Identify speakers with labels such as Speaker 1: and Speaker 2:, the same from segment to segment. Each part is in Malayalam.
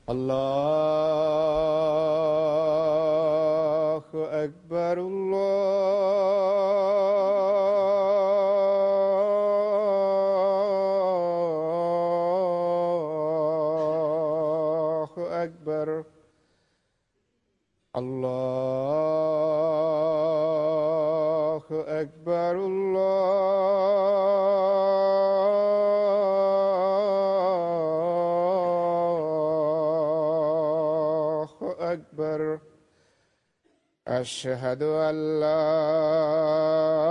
Speaker 1: الله أكبر الله أكبر الله أكبر الله أكبر أشهد أن لا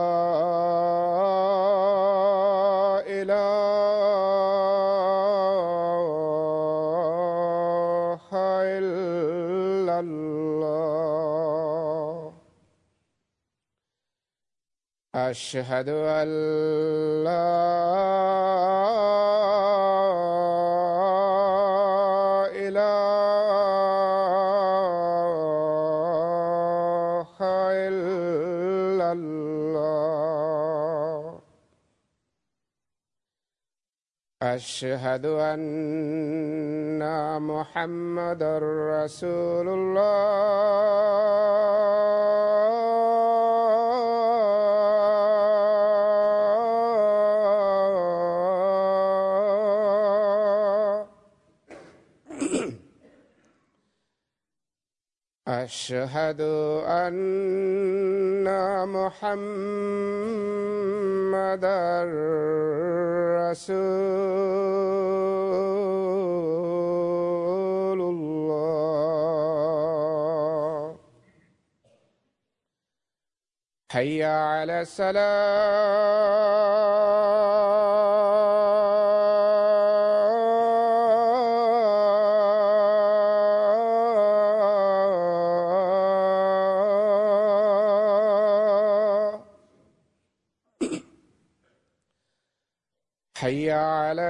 Speaker 1: إله إلا الله أشهد أن لا إله إلا الله أشهد أن محمد رسول الله أشهد أن محمد رسول الله حي على السلام حي على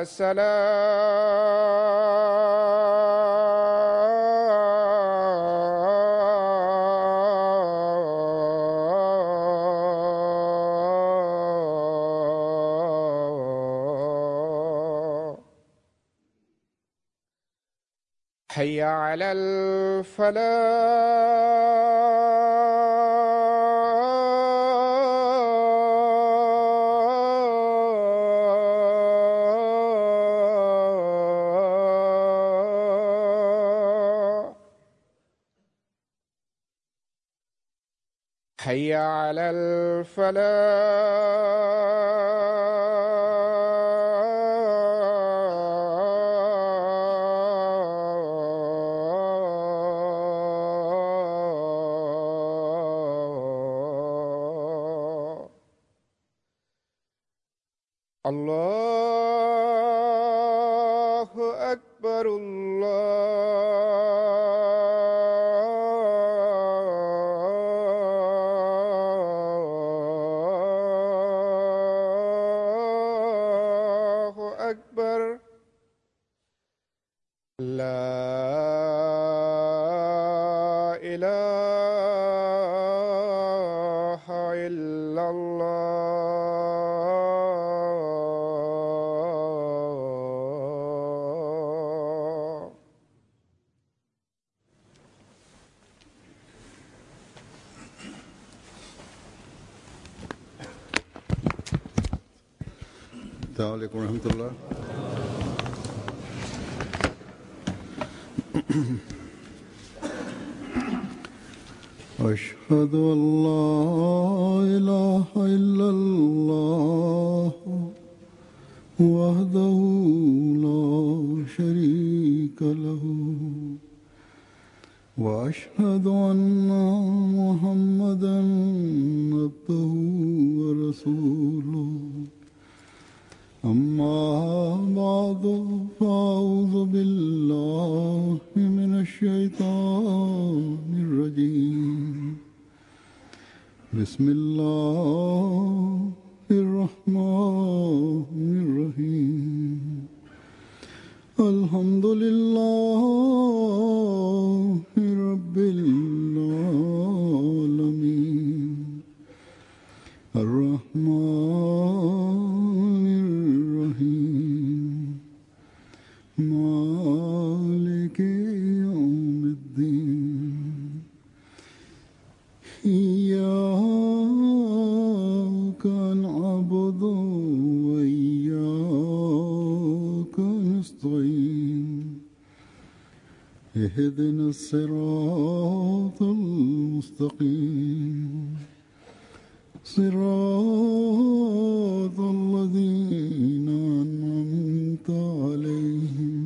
Speaker 1: السلام حي على الفلاح حي على الفلاح الله أكبر الله أكبر لا إله إلا الله
Speaker 2: السلام عليكم ورحمة الله أشهد أن لا إله إلا الله وحده لا شريك له وأشهد أن محمدا عبده ورسوله أما بعد فأعوذ بالله من الشيطان الرجيم بسم الله الرحمن الرحيم الحمد لله رب العالمين الرحمن الرحيم مالك اهدنا الصراط المستقيم صراط الذين أنعمت عليهم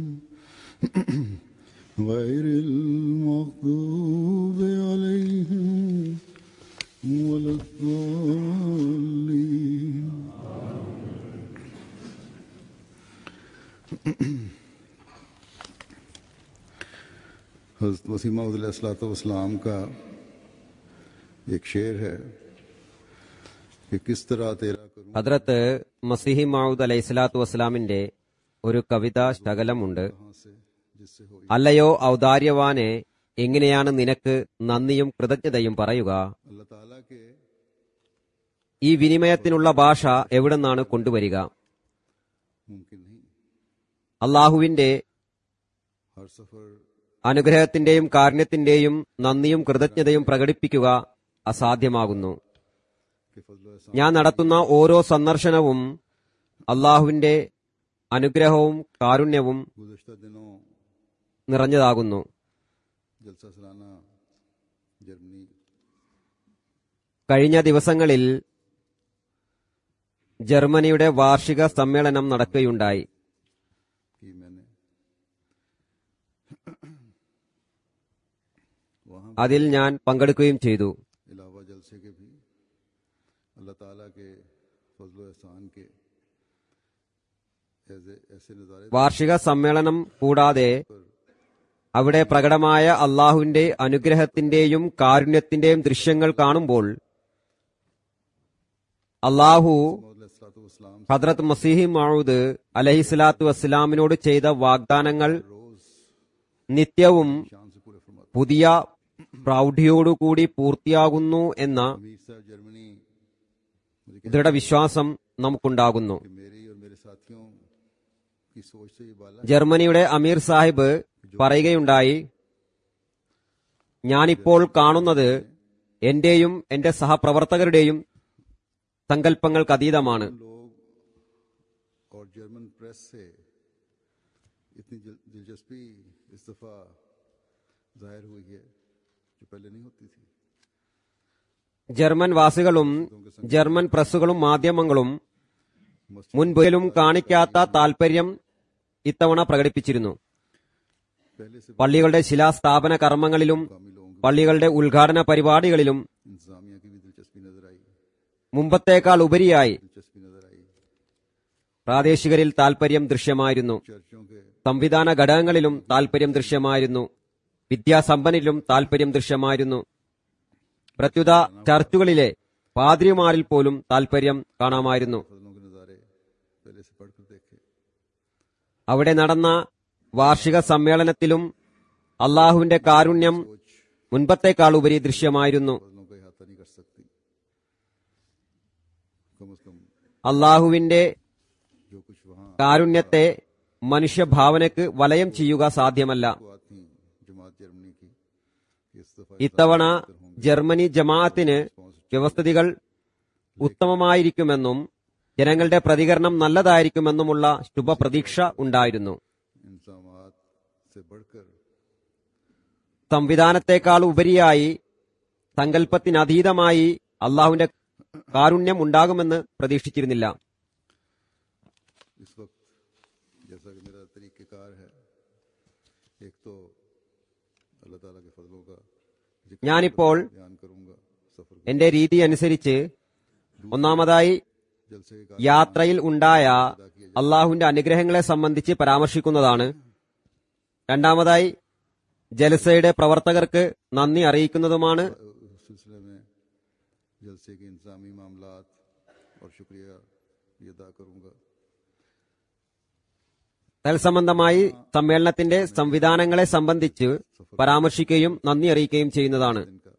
Speaker 2: غير المغضوب عليهم ولا الضالين हज़रत वसीमा वसलाम का एक शेर है कि किस तरह तेरा करूं
Speaker 3: ഹദ്രത്ത് മസിഹി മൗദ് അലൈഹി സ്വലാത്തു വസ്സലാമിന്റെ ഒരു കവിതാ ശകലമുണ്ട്
Speaker 2: कहाँ से जिससे हो
Speaker 3: അല്ലയോ ഔദാര്യവാനെ എങ്ങനെയാണ് നിനക്ക് നന്ദിയും കൃതജ്ഞതയും പറയുക
Speaker 2: अल्लाह ताला के
Speaker 3: ഈ വിനിമയത്തിനുള്ള ഭാഷ എവിടെന്നാണ് കൊണ്ടുവരിക
Speaker 2: मुमकिन नहीं
Speaker 3: അള്ളാഹുവിന്റെ
Speaker 2: हर सफर
Speaker 3: അനുഗ്രഹത്തിന്റെയും കാരുണ്യത്തിന്റെയും നന്ദിയും കൃതജ്ഞതയും പ്രകടിപ്പിക്കുക അസാധ്യമാകുന്നു
Speaker 2: के फजल एहसान
Speaker 3: ഞാൻ നടത്തുന്ന ഓരോ സന്ദർശനവും അള്ളാഹുവിന്റെ അനുഗ്രഹവും കാരുണ്യവും
Speaker 2: गुजशत दिनों
Speaker 3: നിറഞ്ഞതാകുന്നു
Speaker 2: जलसा सालाना जर्मनी
Speaker 3: കഴിഞ്ഞ ദിവസങ്ങളിൽ ജർമ്മനിയുടെ വാർഷിക സമ്മേളനം നടക്കുകയുണ്ടായി
Speaker 2: की मैंने वहाँ
Speaker 3: അതിൽ ഞാൻ പങ്കെടുക്കുകയും ചെയ്തു
Speaker 2: अलावा जलसे के भी अल्लाह ताला के फजल एहसान के ऐसे ऐसे नज़ारे
Speaker 3: വാർഷിക സമ്മേളനം കൂടാതെ അവിടെ പ്രകടമായ അള്ളാഹുവിന്റെ അനുഗ്രഹത്തിന്റെയും കാരുണ്യത്തിന്റെയും ദൃശ്യങ്ങൾ കാണുമ്പോൾ അള്ളാഹു
Speaker 2: इस्लाम
Speaker 3: ഹദ്രത്ത് മസീഹി മൗദ് അലഹിസ്ലാത്തു വസ്സലാമിനോട് ചെയ്ത വാഗ്ദാനങ്ങൾ
Speaker 2: रोज
Speaker 3: നിത്യവും
Speaker 2: शान से पूरे फरमाते
Speaker 3: പുതിയ പ്രൗഢിയോടുകൂടി പൂർത്തിയാകുന്നു എന്ന
Speaker 2: अमीर साहब जर्मनी मुझे
Speaker 3: ദൃഢവിശ്വാസം നമുക്കുണ്ടാകുന്നു
Speaker 2: कि मेरी और मेरे साथियों की सोच से ये बाला
Speaker 3: ജർമ്മനിയുടെ അമീർ സാഹിബ് പറയുകയുണ്ടായി ഞാനിപ്പോൾ കാണുന്നത് എന്റെയും എന്റെ സഹപ്രവർത്തകരുടെയും സങ്കല്പങ്ങൾക്കതീതമാണ്
Speaker 2: लोग और जर्मन प्रेस से इतनी दिल- दिलचस्पी इस दफा जाहिर हुई है जो पहले नहीं होती थी
Speaker 3: ജർമ്മൻ വാസികളും ജർമ്മൻ പ്രസ്സുകളും മാധ്യമങ്ങളും മുൻപൊരിലും കാണിക്കാത്ത താൽപര്യം ഇത്തവണ പ്രകടിപ്പിച്ചിരുന്നു
Speaker 2: पहले से
Speaker 3: പള്ളികളുടെ ശിലാസ്ഥാപന കർമ്മങ്ങളിലും
Speaker 2: कामी लोगों की
Speaker 3: പള്ളികളുടെ ഉദ്ഘാടന പരിപാടികളിലും
Speaker 2: इंतजामिया की भी दिलचस्पी नजर आई
Speaker 3: മുമ്പത്തേക്കാൾ ഉപരിയായി
Speaker 2: दिलचस्पी नजर आई
Speaker 3: പ്രാദേശികരിൽ താൽപര്യം ദൃശ്യമായിരുന്നു
Speaker 2: चर्चों के
Speaker 3: സംവിധാന ഘടകങ്ങളിലും താൽപര്യം ദൃശ്യമായിരുന്നു വിദ്യാസമ്പന്നരിലും താല്പര്യം ദൃശ്യമായിരുന്നു പ്രത്യുത ചർച്ചുകളിലെ പാദ്രിമാരിൽ പോലും താൽപര്യം കാണാമായിരുന്നു
Speaker 2: फजलों के नज़ारे पहले से पढ़कर देखे
Speaker 3: അവിടെ നടന്ന വാർഷിക സമ്മേളനത്തിലും അള്ളാഹുവിന്റെ കാരുണ്യം മുൻപത്തേക്കാൾ ഉപരി ദൃശ്യമായിരുന്നു
Speaker 2: फजलों का अहाता नहीं कर सकती कम अज कम
Speaker 3: അള്ളാഹുവിന്റെ
Speaker 2: जो कुछ वहाँ
Speaker 3: കാരുണ്യത്തെ മനുഷ്യഭാവനയ്ക്ക് വലയം ചെയ്യുക സാധ്യമല്ല
Speaker 2: बात थी जमात जर्मनी की कि इस दफा
Speaker 3: ഇത്തവണ ജർമ്മനി ജമാഅത്തിന് വ്യവസ്ഥിതികൾ ഉത്തമമായിരിക്കുമെന്നും ജനങ്ങളുടെ പ്രതികരണം നല്ലതായിരിക്കുമെന്നുമുള്ള ശുഭപ്രതീക്ഷ ഉണ്ടായിരുന്നു
Speaker 2: इंतजाम से बढ़कर
Speaker 3: സംവിധാനത്തെക്കാൾ ഉപരിയായി സങ്കല്പത്തിനതീതമായി അള്ളാഹുവിന്റെ കാരുണ്യം ഉണ്ടാകുമെന്ന് പ്രതീക്ഷിച്ചിരുന്നില്ല
Speaker 2: इस वक्त जैसा कि मेरा तरीक़ेकार है एक तो अल्लाह ताला के फजलों का जिक्र
Speaker 3: ഞാനിപ്പോൾ
Speaker 2: बयान करूंगा सफर
Speaker 3: എന്റെ രീതി അനുസരിച്ച് ഒന്നാമതായി
Speaker 2: जलसे का
Speaker 3: യാത്രയിൽ ഉണ്ടായ അള്ളാഹുവിന്റെ അനുഗ്രഹങ്ങളെ സംബന്ധിച്ച് പരാമർശിക്കുന്നതാണ് രണ്ടാമതായി ജലസയുടെ പ്രവർത്തകർക്ക് നന്ദി അറിയിക്കുന്നതുമാണ്
Speaker 2: उस सिलसिले में जलसे के इंतजामी मामला और शुक्रिया भी अदा करूंगा
Speaker 3: തൽസംബന്ധമായി സമ്മേളനത്തിന്റെ സംവിധാനങ്ങളെ സംബന്ധിച്ച് പരാമർശിക്കുകയും നന്ദി അറിയിക്കുകയും ചെയ്യുന്നതാണ്
Speaker 2: इनका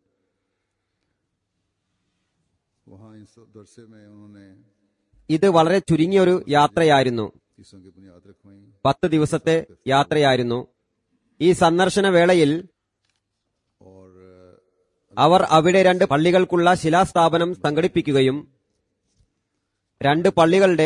Speaker 2: वहाँ इस दरसे में उन्होंने
Speaker 3: ഇത് വളരെ ചുരുങ്ങിയൊരു യാത്രയായിരുന്നു
Speaker 2: तीसों की बुनियाद रखवाई
Speaker 3: പത്ത് ദിവസത്തെ യാത്രയായിരുന്നു ഈ സന്ദർശന വേളയിൽ
Speaker 2: और
Speaker 3: അവർ അവിടെ രണ്ട് പള്ളികൾക്കുള്ള ശിലാസ്ഥാപനം സംഘടിപ്പിക്കുകയും രണ്ട് പള്ളികളുടെ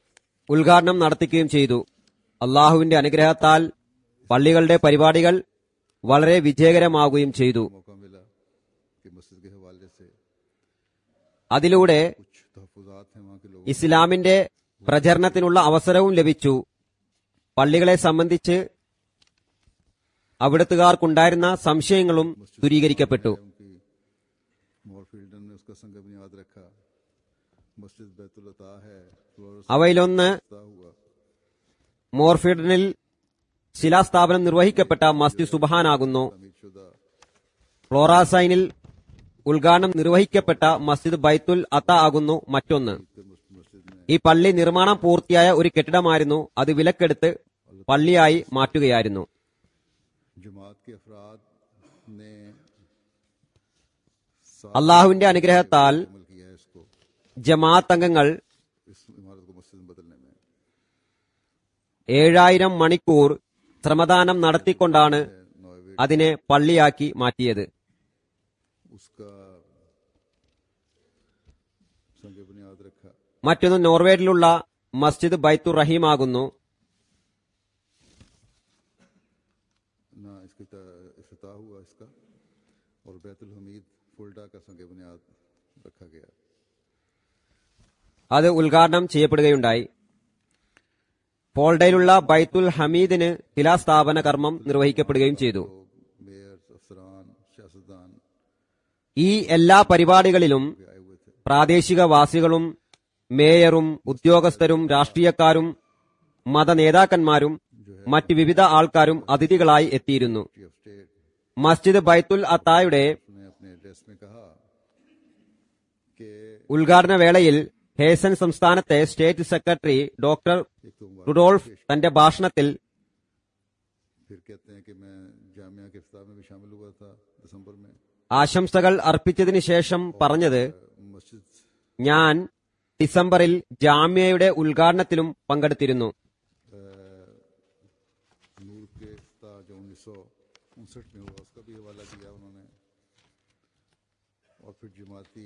Speaker 3: ഉദ്ഘാടനം നടത്തിക്കുകയും ചെയ്തു അള്ളാഹുവിന്റെ അനുഗ്രഹത്താൽ പള്ളികളുടെ പരിപാടികൾ വളരെ വിജയകരമാവുകയും ചെയ്തു
Speaker 2: मौका मिला कि मस्जिद के हवाले से
Speaker 3: അതിലൂടെ
Speaker 2: कुछ तहफुजात हैं वहाँ के लोगों
Speaker 3: ഇസ്ലാമിന്റെ പ്രചരണത്തിനുള്ള അവസരവും ലഭിച്ചു പള്ളികളെ സംബന്ധിച്ച് അവിടുത്തുകാർക്കുണ്ടായിരുന്ന സംശയങ്ങളും ദൂരീകരിക്കപ്പെട്ടു
Speaker 2: उनकी मोर फील्डन ने उसका संग बुनियाद रखा मस्जिद बैतुलता है फ्लोरस
Speaker 3: അവയിലൊന്ന്
Speaker 2: हुआ
Speaker 3: മോർഫീഡനിൽ ശിലാസ്ഥാപനം നിർവഹിക്കപ്പെട്ട മസ്ജിദ് സുബഹാനാകുന്നു
Speaker 2: तमीर शुदा
Speaker 3: ഫ്ലോറാസൈനിൽ ഉദ്ഘാടനം നിർവഹിക്കപ്പെട്ട മസ്ജിദ് ബൈത്തുൽ അത്ത ആകുന്നു മറ്റൊന്ന്
Speaker 2: के मुस- मस्जिद में
Speaker 3: ഈ പള്ളി നിർമ്മാണം പൂർത്തിയായ ഒരു കെട്ടിടമായിരുന്നു അത് വിലക്കെടുത്ത് പള്ളിയായി മാറ്റുകയായിരുന്നു
Speaker 2: जमात के अफराद ने साथ
Speaker 3: അള്ളാഹുവിന്റെ അനുഗ്രഹത്താൽ
Speaker 2: अमल किया है इसको
Speaker 3: ജമാഅത്ത് അംഗങ്ങൾ
Speaker 2: इस इमारत को मस्जिद में बदलने में
Speaker 3: ഏഴായിരം മണിക്കൂർ ശ്രമദാനം നടത്തിക്കൊണ്ടാണ്
Speaker 2: नौवे
Speaker 3: അതിനെ പള്ളിയാക്കി മാറ്റിയത്
Speaker 2: उसका संग बुनियाद रखा
Speaker 3: മറ്റൊന്ന് നോർവേയിലുള്ള മസ്ജിദ് ബൈത്തുർ റഹീം ആകുന്നു
Speaker 2: ना इसकी इफ्ताह हुआ इसका और बैतुल हमीद फुलडा का संग बुनियाद रखा गया
Speaker 3: അത് ഉദ്ഘാടനം ചെയ്യപ്പെടുകയുണ്ടായി ഫോൾഡയിലുള്ള ബൈത്തുൽ ഹമീദിന് ശിലാസ്ഥാപന കർമ്മം നിർവഹിക്കപ്പെടുകയും ചെയ്തു
Speaker 2: लोग मेयर अफसरान सियासतदान
Speaker 3: ഈ എല്ലാ പരിപാടികളിലും
Speaker 2: भी आए हुए थे
Speaker 3: പ്രാദേശികവാസികളും മേയറും ഉദ്യോഗസ്ഥരും രാഷ്ട്രീയക്കാരും മതനേതാക്കന്മാരും മറ്റ് വിവിധ ആൾക്കാരും അതിഥികളായി എത്തിയിരുന്നു
Speaker 2: chief of state
Speaker 3: Masjid Baitul അത്തായുടെ
Speaker 2: ने अपने एड्रेस में कहा कि
Speaker 3: ഉദ്ഘാടന വേളയിൽ ഹേസൻ സംസ്ഥാനത്തെ സ്റ്റേറ്റ് സെക്രട്ടറി ഡോക്ടർ
Speaker 2: एक तो मुबारक
Speaker 3: റുഡോൾഫ് തന്റെ ഭാഷണത്തിൽ
Speaker 2: फिर कहते हैं कि मैं जामिया के इफ्तार में भी शामिल हुआ था दिसंबर में
Speaker 3: ആശംസകൾ അർപ്പിച്ചതിന് ശേഷം പറഞ്ഞത്
Speaker 2: मस्जिद
Speaker 3: ഞാൻ ഡിസംബറിൽ ജാമ്യയുടെ ഉദ്ഘാടനത്തിലും പങ്കെടുത്തിരുന്നു
Speaker 2: नूर के इफ्तार जो उन्नीस सौ उनसठ में हुआ उसका भी हवाला दिया उन्होंने और फिर जमाती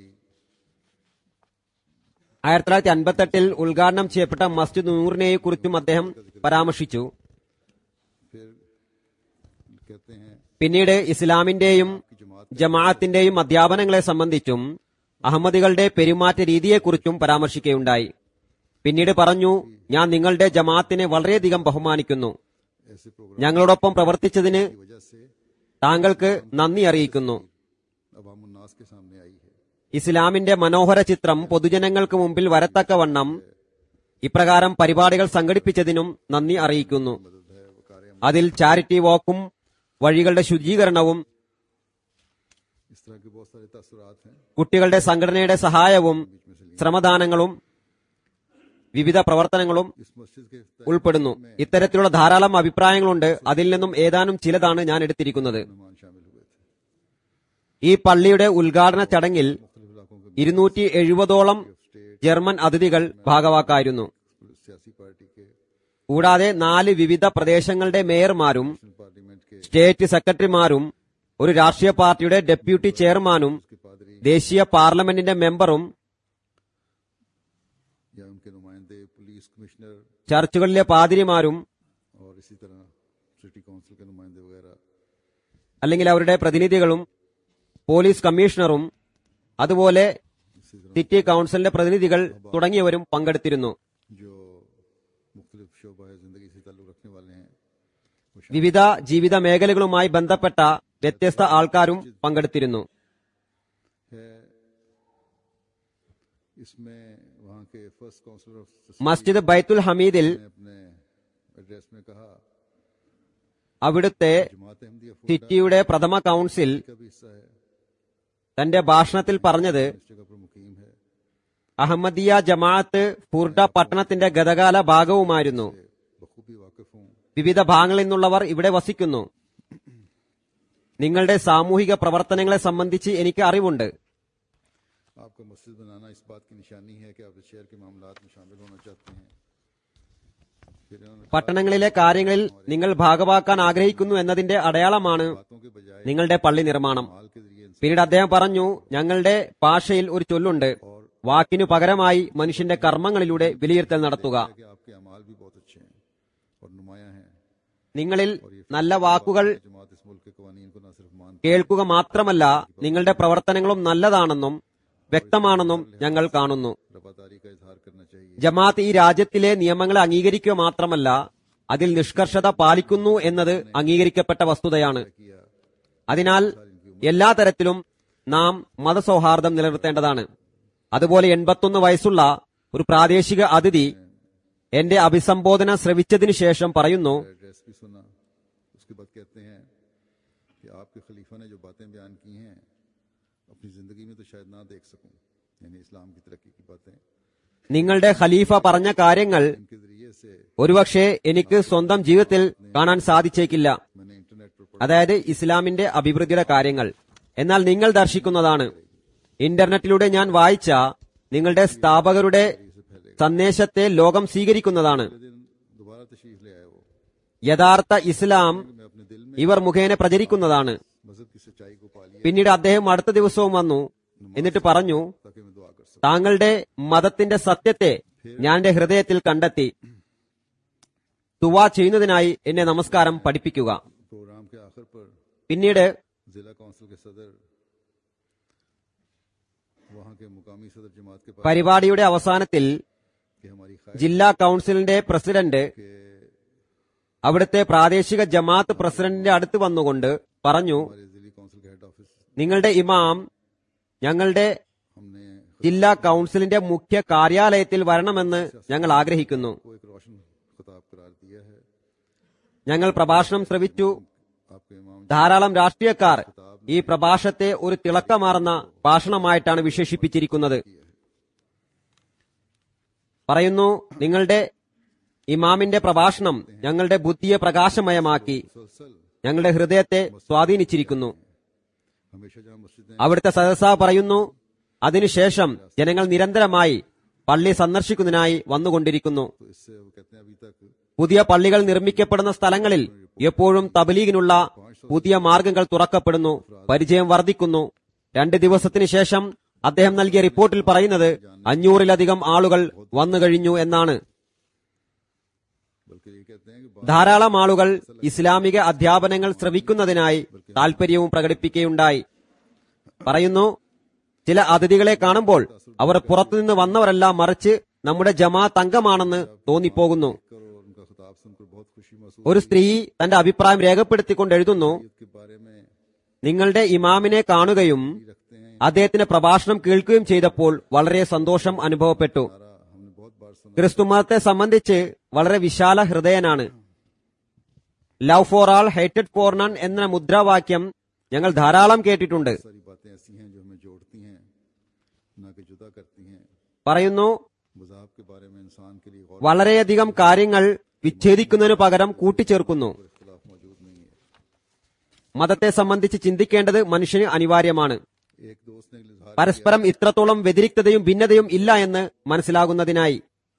Speaker 3: ആയിരത്തി തൊള്ളായിരത്തി അൻപത്തെട്ടിൽ ഉദ്ഘാടനം ചെയ്യപ്പെട്ട മസ്ജിദ് നൂറിനെ കുറിച്ചും അദ്ദേഹം പരാമർശിച്ചു
Speaker 2: फिर कहते हैं
Speaker 3: പിന്നീട് ഇസ്ലാമിന്റെയും
Speaker 2: कि जमात
Speaker 3: ജമാഅത്തിന്റെയും അധ്യാപനങ്ങളെ സംബന്ധിച്ചും അഹമ്മദികളുടെ പെരുമാറ്റ രീതിയെക്കുറിച്ചും പരാമർശിക്കുകയുണ്ടായി പിന്നീട് പറഞ്ഞു ഞാൻ നിങ്ങളുടെ ജമാഅത്തിനെ വളരെയധികം ബഹുമാനിക്കുന്നു
Speaker 2: ऐसे प्रोग्राम
Speaker 3: ഞങ്ങളോടൊപ്പം പ്രവർത്തിച്ചതിന്
Speaker 2: की वजह से
Speaker 3: താങ്കൾക്ക് നന്ദി അറിയിക്കുന്നു
Speaker 2: अवामुन्नास के सामने आई है
Speaker 3: ഇസ്ലാമിന്റെ മനോഹര ചിത്രം പൊതുജനങ്ങൾക്ക് മുമ്പിൽ വരത്തക്കവണ്ണം ഇപ്രകാരം പരിപാടികൾ സംഘടിപ്പിച്ചതിനും നന്ദി അറിയിക്കുന്നു
Speaker 2: मदद है वो कार्य
Speaker 3: അതിൽ ചാരിറ്റി വാക്കും വഴികളുടെ ശുചീകരണവും
Speaker 2: इस तरह के बहुत सारे तसरात हैं
Speaker 3: കുട്ടികളുടെ സംഘടനയുടെ സഹായവും ശ്രമദാനങ്ങളും വിവിധ പ്രവർത്തനങ്ങളും
Speaker 2: इस मस्जिद के इफ्तार
Speaker 3: ഉൾപ്പെടുന്നു ഇത്തരത്തിലുള്ള ധാരാളം അഭിപ്രായങ്ങളുണ്ട് അതിൽ നിന്നും ഏതാനും ചിലതാണ് ഞാൻ എടുത്തിരിക്കുന്നത്
Speaker 2: मेहमान शामिल हुए थे
Speaker 3: ഈ പള്ളിയുടെ ഉദ്ഘാടന ചടങ്ങിൽ
Speaker 2: मुख्तलिफ इलाकों के
Speaker 3: ഇരുന്നൂറ്റി എഴുപതോളം ജർമ്മൻ അതിഥികൾ ഭാഗവാക്കായിരുന്നു
Speaker 2: सियासी पार्टी के
Speaker 3: കൂടാതെ നാല് വിവിധ പ്രദേശങ്ങളുടെ മേയർമാരും
Speaker 2: नेशनल पार्लियामेंट के
Speaker 3: സ്റ്റേറ്റ് സെക്രട്ടറിമാരും ഒരു രാഷ്ട്രീയ പാർട്ടിയുടെ ഡെപ്യൂട്ടി ചെയർമാനും
Speaker 2: के पादरी
Speaker 3: ദേശീയ പാർലമെന്റിന്റെ മെമ്പറും
Speaker 2: या उनके नुमाइंदे पुलिस कमिश्नर
Speaker 3: ചർച്ചുകളിലെ പാതിരിമാരും
Speaker 2: और इसी तरह सिटी काउंसिल के नुमाइंदे वगैरह
Speaker 3: അല്ലെങ്കിൽ അവരുടെ പ്രതിനിധികളും പോലീസ് കമ്മീഷണറും അതുപോലെ
Speaker 2: इसी तरह
Speaker 3: സിറ്റി കൌൺസിലിന്റെ പ്രതിനിധികൾ തുടങ്ങിയവരും പങ്കെടുത്തിരുന്നു
Speaker 2: जो मुख्तलिफ शोबा जिंदगी से ताल्लुक रखने वाले हैं वो शामिल
Speaker 3: വിവിധ ജീവിത മേഖലകളുമായി ബന്ധപ്പെട്ട വ്യത്യസ്ത ആൾക്കാരും പങ്കെടുത്തിരുന്നു
Speaker 2: है इसमें वहाँ के first councillor of
Speaker 3: Masjid Baitul हमीദിൽ
Speaker 2: ने अपने एड्रेस में कहा
Speaker 3: അവിടുത്തെ
Speaker 2: जमात अहमदिया फुलडा
Speaker 3: സിറ്റിയുടെ പ്രഥമ കൌൺസിൽ
Speaker 2: का भी हिस्सा है
Speaker 3: തന്റെ ഭാഷണത്തിൽ പറഞ്ഞത്
Speaker 2: इस जगह पर मुकीम है
Speaker 3: അഹമ്മദിയ ജമാഅത്ത് ഫുർഡ പട്ടണത്തിന്റെ ഗതകാല ഭാഗവുമായിരുന്നു
Speaker 2: बखूबी वाकिफ हूँ
Speaker 3: വിവിധ ഭാഗങ്ങളിൽ നിന്നുള്ളവർ ഇവിടെ വസിക്കുന്നു നിങ്ങളുടെ സാമൂഹിക പ്രവർത്തനങ്ങളെ സംബന്ധിച്ച് എനിക്ക് അറിവുണ്ട്
Speaker 2: आपका मस्जिद बनाना इस बात की निशानी है कि आप इस शहर के मामलात में शामिल होना चाहते हैं फिर इन्होंने
Speaker 3: പട്ടണങ്ങളിലെ കാര്യങ്ങളിൽ നിങ്ങൾ ഭാഗവാക്കാൻ ആഗ്രഹിക്കുന്നു എന്നതിന്റെ അടയാളമാണ്
Speaker 2: बातों के बजाय
Speaker 3: നിങ്ങളുടെ പള്ളി നിർമ്മാണം
Speaker 2: माल के जरिए इंसान
Speaker 3: പിന്നീട് അദ്ദേഹം പറഞ്ഞു ഞങ്ങളുടെ ഭാഷയിൽ ഒരു ചൊല്ലുണ്ട് വാക്കിനു പകരമായി മനുഷ്യന്റെ കർമ്മങ്ങളിലൂടെ വിലയിരുത്തൽ നടത്തുക
Speaker 2: कि आपके अमाल भी बहुत अच्छे हैं और नुमाया हैं
Speaker 3: നിങ്ങളിൽ നല്ല വാക്കുകൾ
Speaker 2: जमात इस मुल्क के कवानीन को न सिर्फ मान
Speaker 3: കേൾക്കുക മാത്രമല്ല നിങ്ങളുടെ പ്രവർത്തനങ്ങളും നല്ലതാണെന്നും വ്യക്തമാണെന്നും ഞങ്ങൾ കാണുന്നു
Speaker 2: रफादारी का इजहार करना चाहिए
Speaker 3: ജമാഅത്ത് ഈ രാജ്യത്തിലെ നിയമങ്ങളെ അംഗീകരിക്കുക മാത്രമല്ല അതിൽ നിഷ്കർഷത പാലിക്കുന്നു എന്നത് അംഗീകരിക്കപ്പെട്ട വസ്തുതയാണ്
Speaker 2: किया
Speaker 3: അതിനാൽ എല്ലാ തരത്തിലും നാം മതസൗഹാർദ്ദം നിലനിർത്തേണ്ടതാണ് അതുപോലെ എൺപത്തൊന്ന് വയസ്സുള്ള ഒരു പ്രാദേശിക അതിഥി എന്റെ അഭിസംബോധന ശ്രവിച്ചതിനു ശേഷം പറയുന്നു
Speaker 2: एड्रेस भी सुना उसके बाद कहते हैं कि आपके खलीफा ने जो बातें बयान की हैं अपनी ज़िंदगी में तो शायद ना देख सकूं यानी इस्लाम की तरक्की की बातें
Speaker 3: നിങ്ങളുടെ ഖലീഫ പറഞ്ഞ കാര്യങ്ങൾ
Speaker 2: इनके ज़रिए से
Speaker 3: ഒരുപക്ഷെ എനിക്ക് സ്വന്തം ജീവിതത്തിൽ കാണാൻ സാധിച്ചേക്കില്ല
Speaker 2: मैंने इंटरनेट पर पढ़ा
Speaker 3: അതായത് ഇസ്ലാമിന്റെ അഭിവൃദ്ധിയുടെ കാര്യങ്ങൾ എന്നാൽ നിങ്ങൾ ദർശിക്കുന്നതാണ് ഇന്റർനെറ്റിലൂടെ ഞാൻ വായിച്ച നിങ്ങളുടെ സ്ഥാപകരുടെ സന്ദേശത്തെ ലോകം സ്വീകരിക്കുന്നതാണ്
Speaker 2: अगले दिन दोबारा तशरीफ ले आए वो
Speaker 3: യഥാർത്ഥ ഇസ്ലാം
Speaker 2: मैं अपने दिल में
Speaker 3: ഇവർ മുഖേന പ്രചരിക്കുന്നതാണ്
Speaker 2: मजहब की सच्चाई को पा लिया
Speaker 3: പിന്നീട് അദ്ദേഹം അടുത്ത ദിവസവും വന്നു എന്നിട്ട് പറഞ്ഞു
Speaker 2: ताकि मैं दुआ कर सकूं
Speaker 3: താങ്കളുടെ മതത്തിന്റെ സത്യത്തെ ഞാൻ എന്റെ ഹൃദയത്തിൽ കണ്ടെത്തി തുവാ ചെയ്യുന്നതിനായി എന്നെ നമസ്കാരം പഠിപ്പിക്കുക
Speaker 2: प्रोग्राम के आखिर पर
Speaker 3: പിന്നീട്
Speaker 2: जिला काउंसिल के सदर वहां के मुकामी सदर जमात के पास
Speaker 3: പരിപാടിയുടെ അവസാനത്തിൽ
Speaker 2: कि हमारी ख्वाहिश
Speaker 3: ജില്ലാ കൌൺസിലിന്റെ പ്രസിഡന്റ്
Speaker 2: के
Speaker 3: അവിടുത്തെ പ്രാദേശിക ജമാഅത്ത് പ്രസിഡന്റിന്റെ അടുത്ത് വന്നുകൊണ്ട് പറഞ്ഞു
Speaker 2: हमारे जिला काउंसिल के हेड ऑफिस
Speaker 3: നിങ്ങളുടെ ഇമാം ഞങ്ങളുടെ
Speaker 2: हमने
Speaker 3: ജില്ലാ കൌൺസിലിന്റെ മുഖ്യ കാര്യാലയത്തിൽ വരണമെന്ന് ഞങ്ങൾ ആഗ്രഹിക്കുന്നു
Speaker 2: को एक रोशन खिताब करार दिया है
Speaker 3: ഞങ്ങൾ പ്രഭാഷണം ശ്രവിച്ചു
Speaker 2: आपके इमाम
Speaker 3: ധാരാളം രാഷ്ട്രീയക്കാർ ഈ പ്രഭാഷത്തെ ഒരു തിളക്കമാർന്ന ഭാഷണമായിട്ടാണ് വിശേഷിപ്പിച്ചിരിക്കുന്നത് പറയുന്നു നിങ്ങളുടെ ഇമാമിന്റെ പ്രഭാഷണം ഞങ്ങളുടെ ബുദ്ധിയെ പ്രകാശമയമാക്കി
Speaker 2: मुसलसल
Speaker 3: ഞങ്ങളുടെ ഹൃദയത്തെ സ്വാധീനിച്ചിരിക്കുന്നു
Speaker 2: हमेशा जहाँ मस्जिदें
Speaker 3: അവിടുത്തെ സദസ്സ പറയുന്നു അതിനുശേഷം ജനങ്ങൾ നിരന്തരമായി പള്ളി സന്ദർശിക്കുന്നതിനായി വന്നുകൊണ്ടിരിക്കുന്നു
Speaker 2: तो इससे वो कहते हैं अभी तक
Speaker 3: പുതിയ പള്ളികൾ നിർമ്മിക്കപ്പെടുന്ന സ്ഥലങ്ങളിൽ എപ്പോഴും തബലീഗിനുള്ള പുതിയ മാർഗങ്ങൾ തുറക്കപ്പെടുന്നു പരിചയം വർദ്ധിക്കുന്നു രണ്ട് ദിവസത്തിന് ശേഷം അദ്ദേഹം നൽകിയ റിപ്പോർട്ടിൽ പറയുന്നത് അഞ്ഞൂറിലധികം ആളുകൾ വന്നു കഴിഞ്ഞു എന്നാണ്
Speaker 2: बल्कि ये कहते हैं कि
Speaker 3: ധാരാളം ആളുകൾ ഇസ്ലാമിക അധ്യാപനങ്ങൾ ശ്രവിക്കുന്നതിനായി താൽപര്യവും പ്രകടിപ്പിക്കുകയുണ്ടായി പറയുന്നു ചില അതിഥികളെ കാണുമ്പോൾ അവർ പുറത്തുനിന്ന് വന്നവരല്ല മറിച്ച് നമ്മുടെ ജമാഅത്ത് അംഗമാണെന്ന് തോന്നിപ്പോകുന്നു
Speaker 2: कर और उनका खिताब सुनकर बहुत खुशी महसूस
Speaker 3: ഒരു സ്ത്രീ തന്റെ അഭിപ്രായം രേഖപ്പെടുത്തിക്കൊണ്ട് എഴുതുന്നു
Speaker 2: के बारे में
Speaker 3: നിങ്ങളുടെ ഇമാമിനെ കാണുകയും
Speaker 2: रखते हैं
Speaker 3: അദ്ദേഹത്തിന്റെ പ്രഭാഷണം കേൾക്കുകയും ചെയ്തപ്പോൾ വളരെ സന്തോഷം അനുഭവപ്പെട്ടു
Speaker 2: नारा हमने बहुत बार सुना
Speaker 3: ക്രിസ്തുമതത്തെ സംബന്ധിച്ച് വളരെ വിശാല ഹൃദയനാണ് ലവ് ഫോർ ആൾ ഹേറ്റഡ് ഫോർ നൺ എന്ന മുദ്രാവാക്യം ഞങ്ങൾ ധാരാളം കേട്ടിട്ടുണ്ട്
Speaker 2: सारी बातें ऐसी हैं जो हमें जोड़ती हैं ना कि जुदा करती हैं
Speaker 3: പറയുന്നു
Speaker 2: मजाहब के बारे में इंसान के लिए गौर
Speaker 3: വളരെയധികം കാര്യങ്ങൾ വിച്ഛേദിക്കുന്നതിനു പകരം കൂട്ടിച്ചേർക്കുന്നു
Speaker 2: और इख्तलाफ मौजूद नहीं है
Speaker 3: മതത്തെ സംബന്ധിച്ച് ചിന്തിക്കേണ്ടത് മനുഷ്യന് അനിവാര്യമാണ്
Speaker 2: एक दोस्त ने इजहार
Speaker 3: പരസ്പരം ഇത്രത്തോളം വ്യതിരിക്തതയും ഭിന്നതയും ഇല്ല എന്ന് മനസ്സിലാകുന്നതിനായി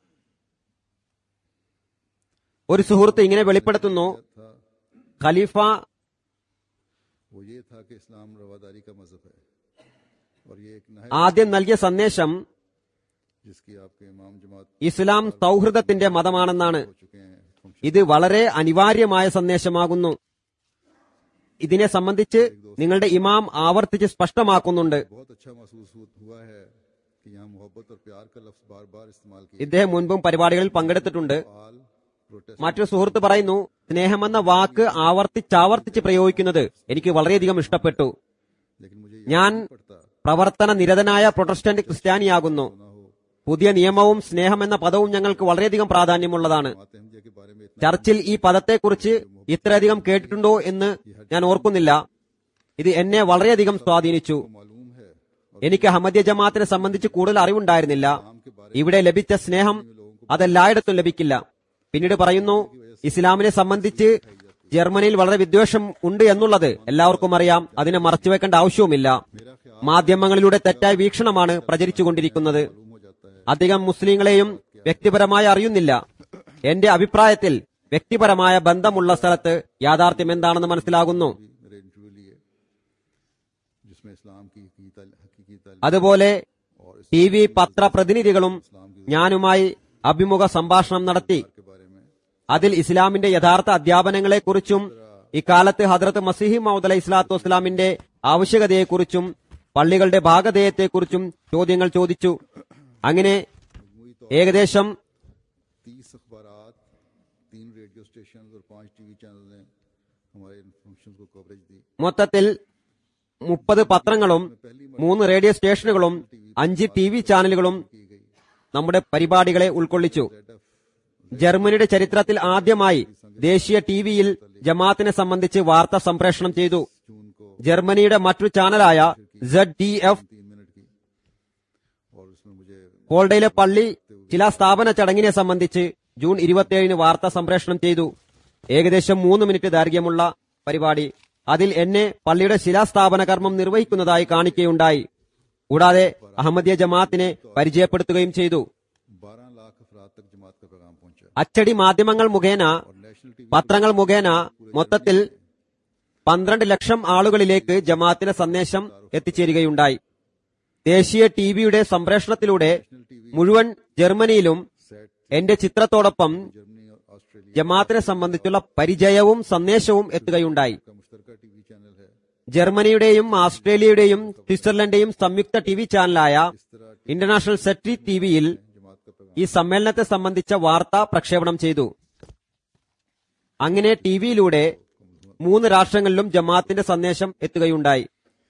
Speaker 3: ഒരു സുഹൃത്ത് ഇങ്ങനെ വെളിപ്പെടുത്തുന്നു
Speaker 2: था
Speaker 3: ഖലീഫ
Speaker 2: वो ये था कि इस्लाम रवादारी का मजहब है और ये एक नहर
Speaker 3: ആദ്യം നൽകിയ സന്ദേശം
Speaker 2: जिसकी आपके इमाम जमात
Speaker 3: ഇസ്ലാം സൗഹൃദത്തിന്റെ മതമാണെന്നാണ്
Speaker 2: हो चुके हैं फंक्शन
Speaker 3: ഇത് വളരെ अनिवार्यമായ സന്ദേശമാകുന്നു ഇതിനെ സംബന്ധിച്ച് നിങ്ങളുടെ ഇമാം ആവർത്തിച്ച് സ്പഷ്ടമാക്കുന്നുണ്ട്
Speaker 2: बहुत अच्छा महसूस हु- हुआ है कि यहाँ मोहब्बत और प्यार का लफ्ज बार बार इस्तेमाल किया
Speaker 3: ഇദ്ദേഹം മുൻപും പരിപാടികളിൽ പങ്കെടുത്തിട്ടുണ്ട്
Speaker 2: आल प्रोटेस्ट
Speaker 3: മറ്റൊരു സുഹൃത്ത് പറയുന്നു സ്നേഹമെന്ന വാക്ക് ആവർത്തിച്ചാവർത്തിച്ച് പ്രയോഗിക്കുന്നത് എനിക്ക് വളരെയധികം ഇഷ്ടപ്പെട്ടു
Speaker 2: लेकिन मुझे ये
Speaker 3: ഞാൻ
Speaker 2: पड़ता
Speaker 3: പ്രവർത്തന നിരതനായ പ്രൊട്ടസ്റ്റന്റ് ക്രിസ്ത്യാനിയാകുന്നു
Speaker 2: ना हो
Speaker 3: പുതിയ നിയമവും സ്നേഹം എന്ന പദവും ഞങ്ങൾക്ക് വളരെയധികം പ്രാധാന്യമുള്ളതാണ്
Speaker 2: माते हमदिया के बारे में इतना
Speaker 3: ചർച്ചിൽ ഈ പദത്തെക്കുറിച്ച് ഇത്രയധികം കേട്ടിട്ടുണ്ടോ എന്ന് ഞാൻ ഓർക്കുന്നില്ല ഇത് എന്നെ വളരെയധികം സ്വാധീനിച്ചു
Speaker 2: मालूम है
Speaker 3: എനിക്ക് അഹമ്മദിയ ജമാഅത്തിനെ സംബന്ധിച്ച് കൂടുതൽ അറിവുണ്ടായിരുന്നില്ല ഇവിടെ ലഭിച്ച സ്നേഹം അതെല്ലായിടത്തും ലഭിക്കില്ല പിന്നീട് പറയുന്നു ഇസ്ലാമിനെ സംബന്ധിച്ച് ജർമ്മനിയിൽ വളരെ വിദ്വേഷം ഉണ്ട് എന്നുള്ളത് എല്ലാവർക്കും അറിയാം അതിനെ മറച്ചുവെക്കേണ്ട ആവശ്യവുമില്ല മാധ്യമങ്ങളിലൂടെ തെറ്റായ വീക്ഷണമാണ് പ്രചരിച്ചുകൊണ്ടിരിക്കുന്നത്
Speaker 2: मालूम हो जाता है
Speaker 3: അധികം മുസ്ലിങ്ങളെയും വ്യക്തിപരമായി അറിയുന്നില്ല എന്റെ അഭിപ്രായത്തിൽ വ്യക്തിപരമായ ബന്ധമുള്ള സ്ഥലത്ത് യാഥാർത്ഥ്യം എന്താണെന്ന് മനസ്സിലാകുന്നു
Speaker 2: भी मेरे इंटरव्यू लिए जिसमें इस्लाम की हकीकी ताल- हकीकी तालीम
Speaker 3: അതുപോലെ
Speaker 2: और इस
Speaker 3: ടി വി പത്ര പ്രതിനിധികളും ഞാനുമായി അഭിമുഖ സംഭാഷണം നടത്തി
Speaker 2: के बारे में
Speaker 3: അതിൽ ഇസ്ലാമിന്റെ യഥാർത്ഥ അധ്യാപനങ്ങളെക്കുറിച്ചും ഇക്കാലത്ത് ഹദ്രത്ത് മസീഹി മൗദ് അലൈഹി സ്വലാത്തു വസ്സലാമിന്റെ ആവശ്യകതയെക്കുറിച്ചും പള്ളികളുടെ ഭാഗധേയത്തെക്കുറിച്ചും ചോദ്യങ്ങൾ ചോദിച്ചു അങ്ങനെ ഏകദേശം
Speaker 2: तीस अखबार तीन रेडियो स्टेशन और पांच टीवी चैनल ने हमारे इन फंक्शन को कवरेज दी
Speaker 3: മൊത്തത്തിൽ മുപ്പത് പത്രങ്ങളും മൂന്ന് റേഡിയോ സ്റ്റേഷനുകളും അഞ്ച് ടി വി ചാനലുകളും നമ്മുടെ പരിപാടികളെ ഉൾക്കൊള്ളിച്ചു ജർമ്മനിയുടെ ചരിത്രത്തിൽ ആദ്യമായി ദേശീയ ടിവിയിൽ ജമാഅത്തിനെ സംബന്ധിച്ച് വാർത്ത സംപ്രേഷണം ചെയ്തു
Speaker 2: जून को
Speaker 3: ജർമ്മനിയുടെ മറ്റൊരു ചാനലായ സെഡ് ഡി എഫ്
Speaker 2: तीन मिनट की और उसमें मुझे
Speaker 3: പോൾഡയിലെ പള്ളി ശിലാസ്ഥാപന ചടങ്ങിനെ സംബന്ധിച്ച് ജൂൺ ഇരുപത്തിയേഴിന് വാർത്ത സംപ്രേഷണം ചെയ്തു ഏകദേശം മൂന്ന് മിനിറ്റ് ദൈർഘ്യമുള്ള പരിപാടി അതിൽ എന്നെ പള്ളിയുടെ ശിലാസ്ഥാപന കർമ്മം നിർവഹിക്കുന്നതായി കാണിക്കുകയുണ്ടായി കൂടാതെ അഹമ്മദിയ ജമാഅത്തിനെ പരിചയപ്പെടുത്തുകയും ചെയ്തു
Speaker 2: बारह लाख अफराद तक जमात का पैगाम पहुंचा
Speaker 3: അച്ചടി മാധ്യമങ്ങൾ മുഖേന
Speaker 2: और नेशनल टीवी
Speaker 3: പത്രങ്ങൾ മുഖേന മൊത്തത്തിൽ പന്ത്രണ്ട് ലക്ഷം ആളുകളിലേക്ക് ജമാഅത്തിന്റെ സന്ദേശം എത്തിച്ചേരുകയുണ്ടായി ദേശീയ ടിവിയുടെ സംപ്രേഷണത്തിലൂടെ മുഴുവൻ ജർമ്മനിയിലും
Speaker 2: सेट
Speaker 3: എന്റെ ചിത്രത്തോടൊപ്പം
Speaker 2: जर्मनी और ऑस्ट्रेलिया
Speaker 3: ജമാഅത്തിനെ സംബന്ധിച്ചുള്ള പരിചയവും സന്ദേശവും എത്തുകയുണ്ടായി
Speaker 2: का मुश्तरका टीवी चैनल है
Speaker 3: ജർമ്മനിയുടെയും ഓസ്ട്രേലിയയുടെയും സ്വിറ്റ്സർലൻഡേയും സംയുക്ത ടി വി ചാനലായ ഇന്റർനാഷണൽ സെറ്റി ടിവിയിൽ
Speaker 2: जमात का पैगाम
Speaker 3: ഈ സമ്മേളനത്തെ സംബന്ധിച്ച വാർത്ത പ്രക്ഷേപണം ചെയ്തു അങ്ങനെ ടിവിയിലൂടെ മൂന്ന് രാഷ്ട്രങ്ങളിലും ജമാഅത്തിന്റെ സന്ദേശം എത്തുകയുണ്ടായി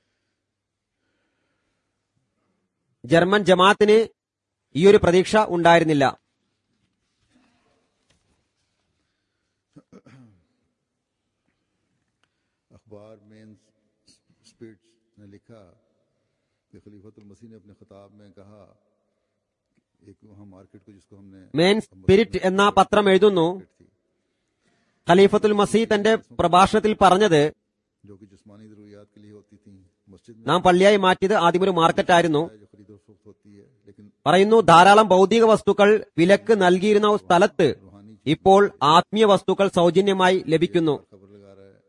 Speaker 3: ജർമ്മൻ ജമാഅത്തിന് ഈ ഒരു പ്രതീക്ഷ ഉണ്ടായിരുന്നില്ല
Speaker 2: अखबार मेन स्पिरिट्स ने लिखा कि खलीफतुल मसीह ने अपने खिताब में कहा एक वहाँ मार्केट को जिसको हमने
Speaker 3: മെയിൻ സ്പിരിറ്റ് എന്ന പത്രം എഴുതുന്നു
Speaker 2: थी
Speaker 3: ഖലീഫത്തുൽ മസീദ് തന്റെ പ്രഭാഷണത്തിൽ പറഞ്ഞത്
Speaker 2: जो कि जिस्मानी जरूरियात के लिए होती थी मस्जिद में
Speaker 3: നാം പള്ളിയായി മാറ്റിയത് ആദ്യം ഒരു മാർക്കറ്റായിരുന്നു
Speaker 2: जो खरीद और फरोख्त होती है लेकिन
Speaker 3: പറയുന്നു ധാരാളം ഭൗതിക വസ്തുക്കൾ വിലക്ക് നൽകിയിരുന്ന സ്ഥലത്ത് ഇപ്പോൾ ആത്മീയ വസ്തുക്കൾ സൗജന്യമായി ലഭിക്കുന്നു
Speaker 2: खबर लगा रहा है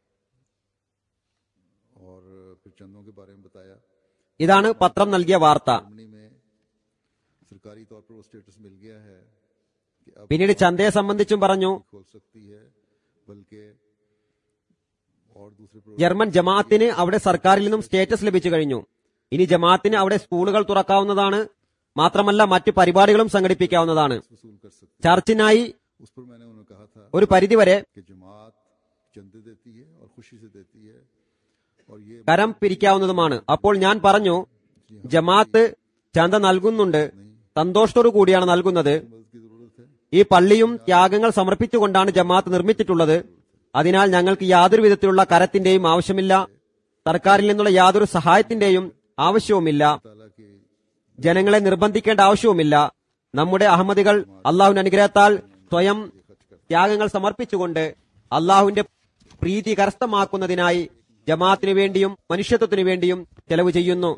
Speaker 2: और फिर चंदों के बारे में बताया
Speaker 3: ഇതാണ് പത്രം നൽകിയ വാർത്ത
Speaker 2: जर्मनी में सरकारी तौर पर वो स्टेटस मिल गया है कि अब
Speaker 3: പിന്നീട് ചന്തയെ സംബന്ധിച്ചും പറഞ്ഞു
Speaker 2: खोल सकती है बल्कि और दूसरे प्रो-
Speaker 3: ജർമ്മൻ ജമാഅത്തിന് അവിടെ സർക്കാരിൽ നിന്നും സ്റ്റേറ്റസ് ലഭിച്ചു കഴിഞ്ഞു ഇനി ജമാഅത്തിന് അവിടെ സ്കൂളുകൾ തുറക്കാവുന്നതാണ് മാത്രമല്ല മറ്റ് പരിപാടികളും സംഘടിപ്പിക്കാവുന്നതാണ്
Speaker 2: वसूल कर सकती
Speaker 3: ചർച്ചിനായി
Speaker 2: है उस पर मैंने उन्हें कहा था
Speaker 3: ഒരു പരിധിവരെ
Speaker 2: कि जमात चंदे देती है और खुशी से देती है और ये
Speaker 3: കരം പിരിക്കാവുന്നതുമാണ് അപ്പോൾ ഞാൻ പറഞ്ഞു ജമാഅത്ത് ചന്ത നൽകുന്നുണ്ട് സന്തോഷത്തോടു കൂടിയാണ് നൽകുന്നത്
Speaker 2: मदद की जरूरत है
Speaker 3: ഈ പള്ളിയും ത്യാഗങ്ങൾ സമർപ്പിച്ചുകൊണ്ടാണ് ജമാഅത്ത് നിർമ്മിച്ചിട്ടുള്ളത് അതിനാൽ ഞങ്ങൾക്ക് യാതൊരു വിധത്തിലുള്ള കരത്തിന്റെയും ആവശ്യമില്ല സർക്കാരിൽ നിന്നുള്ള യാതൊരു സഹായത്തിന്റെയും ആവശ്യവുമില്ല
Speaker 2: ताला की
Speaker 3: ജനങ്ങളെ നിർബന്ധിക്കേണ്ട ആവശ്യവുമില്ല നമ്മുടെ അഹമ്മദികൾ അള്ളാഹുവിന്റെ അനുഗ്രഹത്താൽ സ്വയം ത്യാഗങ്ങൾ സമർപ്പിച്ചുകൊണ്ട് അള്ളാഹുവിന്റെ പ്രീതി കരസ്ഥമാക്കുന്നതിനായി ജമാഅത്തിനു വേണ്ടിയും മനുഷ്യത്വത്തിനു വേണ്ടിയും ചെലവ് ചെയ്യുന്നു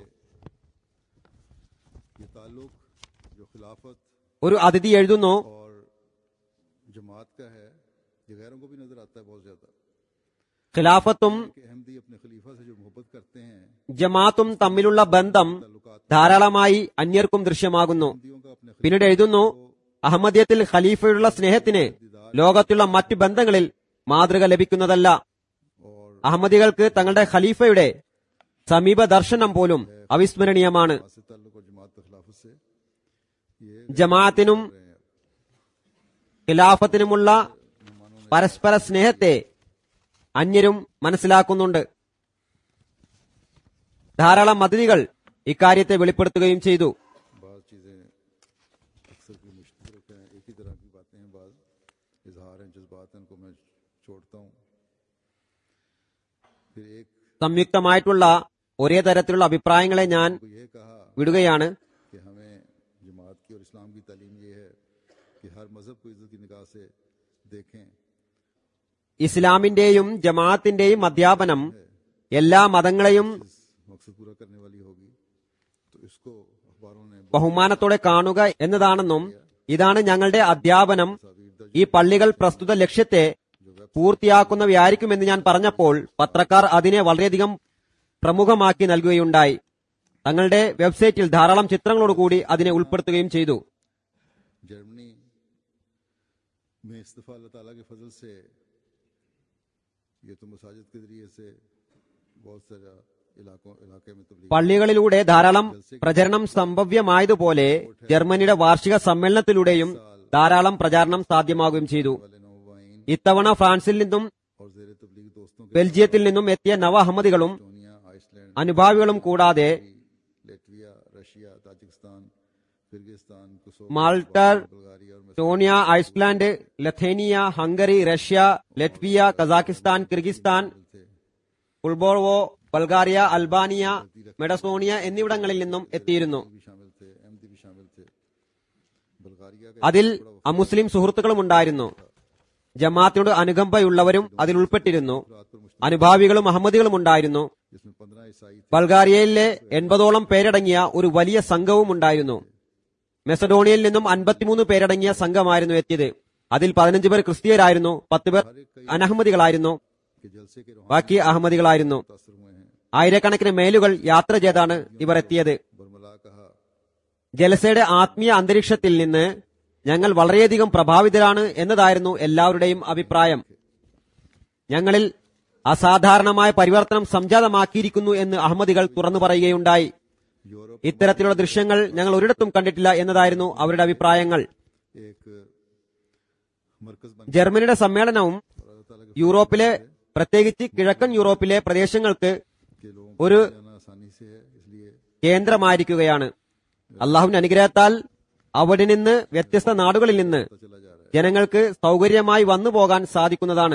Speaker 2: ये ताल्लुक जो खिलाफत
Speaker 3: ഒരു അതിഥി എഴുതുന്നു
Speaker 2: और जमात का है ये गैरों को भी नजर आता है बहुत ज्यादा
Speaker 3: ഖിലാഫത്തും
Speaker 2: कि अहमदी अपने खलीफा से जो मोहब्बत करते हैं
Speaker 3: ജമാഅത്തും തമ്മിലുള്ള ബന്ധം ധാരാളമായി അന്യർക്കും ദൃശ്യമാകുന്നു
Speaker 2: अहमदियों का अपने
Speaker 3: പിന്നീട് എഴുതുന്നു അഹമ്മദിയത്തിൽ ഖലീഫയുള്ള സ്നേഹത്തിന് ലോകത്തുള്ള മറ്റു ബന്ധങ്ങളിൽ മാതൃക ലഭിക്കുന്നതല്ല
Speaker 2: और
Speaker 3: അഹമ്മദികൾക്ക് തങ്ങളുടെ ഖലീഫയുടെ സമീപ ദർശനം പോലും അവിസ്മരണീയമാണ്
Speaker 2: जमात से ताल्लुक और जमात के खिलाफत से ये
Speaker 3: ജമാഅത്തിനും ഖിലാഫത്തിനുമുള്ള പരസ്പര സ്നേഹത്തെ അന്യരും മനസ്സിലാക്കുന്നുണ്ട് ധാരാളം അതിഥികൾ ഇക്കാര്യത്തെ വെളിപ്പെടുത്തുകയും ചെയ്തു
Speaker 2: बाज चीजें अक्सर की मुश्तरक हैं एक ही तरह की बातें हैं बाज इजहार हैं जज्बात हैं उनको मैं छोड़ता हूँ फिर एक
Speaker 3: സംയുക്തമായിട്ടുള്ള ഒരേ തരത്തിലുള്ള അഭിപ്രായങ്ങളെ ഞാൻ
Speaker 2: को यह कहा
Speaker 3: വിടുകയാണ്
Speaker 2: कि हमें जमात की और इस्लाम की तालीम ये है कि हर मजहब को इज्जत की निगाह से देखें
Speaker 3: ഇസ്ലാമിന്റെയും ജമാഅത്തിന്റെയും അധ്യാപനം എല്ലാ മതങ്ങളെയും
Speaker 2: इस मकसद पूरा करने वाली होगी तो इसको अखबारों ने
Speaker 3: ബഹുമാനത്തോടെ കാണുക എന്നതാണെന്നും ഇതാണ് ഞങ്ങളുടെ അധ്യാപനം ഈ പള്ളികൾ പ്രസ്തുത ലക്ഷ്യത്തെ പൂർത്തിയാക്കുന്നവയായിരിക്കുമെന്ന് ഞാൻ പറഞ്ഞപ്പോൾ പത്രക്കാർ അതിനെ വളരെയധികം പ്രമുഖമാക്കി നൽകുകയുണ്ടായി തങ്ങളുടെ വെബ്സൈറ്റിൽ ധാരാളം ചിത്രങ്ങളോടുകൂടി അതിനെ ഉൾപ്പെടുത്തുകയും ചെയ്തു
Speaker 2: जर्मनी में इस्तफा अल्लाह ताला के फजल से ये तो मसाजिद के जरिए से बहुत सारा इलाकों इलाके में तबलीग
Speaker 3: പള്ളികളിലൂടെ ധാരാളം പ്രചരണം സംഭവ്യമായതുപോലെ ജർമ്മനിയുടെ വാർഷിക സമ്മേളനത്തിലൂടെയും ധാരാളം പ്രചാരണം സാധ്യമാവുകയും ചെയ്തു
Speaker 2: वाले नवाइन
Speaker 3: ഇത്തവണ ഫ്രാൻസിൽ നിന്നും
Speaker 2: और जेर तबलीग दोस्तों के
Speaker 3: ബെൽജിയത്തിൽ നിന്നും എത്തിയ നവ അഹമ്മദികളും
Speaker 2: एस्टोनिया आइसलैंड
Speaker 3: അനുഭാവികളും കൂടാതെ
Speaker 2: Latvia Russia Tajikistan Kyrgyzstan Kosovo
Speaker 3: Malta
Speaker 2: Bulgaria और
Speaker 3: ടോണിയ Iceland Lithuania Hungary Russia Latvia Kazakhstan Kyrgyzstan
Speaker 2: थे
Speaker 3: ഉൾബോർവോ ബൾഗാറിയ അൽബാനിയ മെഡസോണിയ എന്നിവിടങ്ങളിൽ നിന്നും എത്തിയിരുന്നു
Speaker 2: भी शामिल थे अहमदी भी शामिल थे बुल्गारिया का
Speaker 3: അതിൽ അമുസ്ലിം സുഹൃത്തുക്കളും ഉണ്ടായിരുന്നു ജമാഅത്തിനോട് അനുകമ്പയുള്ളവരും അതിൽ ഉൾപ്പെട്ടിരുന്നു
Speaker 2: रात पर मुश्त
Speaker 3: അനുഭാവികളും അഹമ്മദികളും ഉണ്ടായിരുന്നു
Speaker 2: जिसमें पंद्रह ईसाई थे
Speaker 3: ബൾഗാറിയയിലെ എൺപതോളം പേരടങ്ങിയ ഒരു വലിയ സംഘവും ഉണ്ടായിരുന്നു മെസഡോണിയയിൽ നിന്നും അൻപത്തിമൂന്ന് പേരടങ്ങിയ സംഘമായിരുന്നു എത്തിയത് അതിൽ പതിനഞ്ച് പേർ ക്രിസ്തീയരായിരുന്നു പത്ത് പേർ അനഹമ്മദികളായിരുന്നു
Speaker 2: के जलसे के रूहानी
Speaker 3: ബാക്കി അഹമ്മദികളായിരുന്നു
Speaker 2: मुतासर हुए हैं
Speaker 3: ആയിരക്കണക്കിന് മേലുകൾ യാത്ര ചെയ്താണ് ഇവർ എത്തിയത്
Speaker 2: बरमला कहा
Speaker 3: ജലസയുടെ ആത്മീയ അന്തരീക്ഷത്തിൽ നിന്ന് ഞങ്ങൾ വളരെയധികം പ്രഭാവിതരാണ് എന്നതായിരുന്നു എല്ലാവരുടെയും അഭിപ്രായം ഞങ്ങളിൽ അസാധാരണമായ പരിവർത്തനം സംജാതമാക്കിയിരിക്കുന്നു എന്ന് അഹമ്മദികൾ തുറന്നു പറയുകയുണ്ടായി
Speaker 2: यूरोप
Speaker 3: ഇത്തരത്തിലുള്ള ദൃശ്യങ്ങൾ ഞങ്ങൾ ഒരിടത്തും കണ്ടിട്ടില്ല എന്നതായിരുന്നു അവരുടെ അഭിപ്രായങ്ങൾ
Speaker 2: एक मरकज बन
Speaker 3: ജർമ്മനിയുടെ സമ്മേളനവും
Speaker 2: और अल्लाह ताला के
Speaker 3: യൂറോപ്പിലെ പ്രത്യേകിച്ച് കിഴക്കൻ യൂറോപ്പിലെ പ്രദേശങ്ങൾക്ക്
Speaker 2: के लोगों
Speaker 3: ഒരു
Speaker 2: को जाना आसानी से है इसलिए
Speaker 3: കേന്ദ്രമായിരിക്കുകയാണ് അള്ളാഹുവിന്റെ അനുഗ്രഹത്താൽ അവിടെ നിന്ന് വ്യത്യസ്ത നാടുകളിൽ നിന്ന്
Speaker 2: पता चला जा रहा है
Speaker 3: ജനങ്ങൾക്ക് സൗകര്യമായി വന്നു പോകാൻ സാധിക്കുന്നതാണ്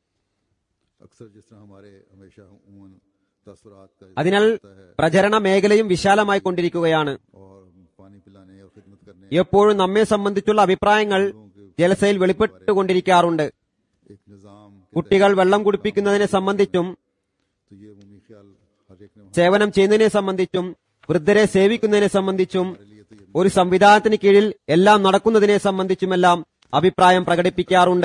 Speaker 2: अक्सर जिस तरह हमारे हमेशा उमूमन तसरात का
Speaker 3: അതിനാൽ
Speaker 2: होता है
Speaker 3: പ്രചരണ മേഖലയും വിശാലമായി കൊണ്ടിരിക്കുകയാണ്
Speaker 2: और पानी पिलाने और खिदमत करने
Speaker 3: എപ്പോഴും നമ്മെ സംബന്ധിച്ചുള്ള അഭിപ്രായങ്ങൾ ജലസയിൽ വെളിപ്പെട്ടുകൊണ്ടിരിക്കാറുണ്ട്
Speaker 2: एक निज़ाम के
Speaker 3: കുട്ടികൾ വെള്ളം കുടിപ്പിക്കുന്നതിനെ സംബന്ധിച്ചും
Speaker 2: तो ये उमूमी ख्याल हर एक ने वहाँ
Speaker 3: സേവനം ചെയ്യുന്നതിനെ സംബന്ധിച്ചും വൃദ്ധരെ സേവിക്കുന്നതിനെ സംബന്ധിച്ചും
Speaker 2: लिए तो ये
Speaker 3: ഒരു സംവിധാനത്തിന് കീഴിൽ എല്ലാം നടക്കുന്നതിനെ സംബന്ധിച്ചുമെല്ലാം അഭിപ്രായം പ്രകടിപ്പിക്കാറുണ്ട്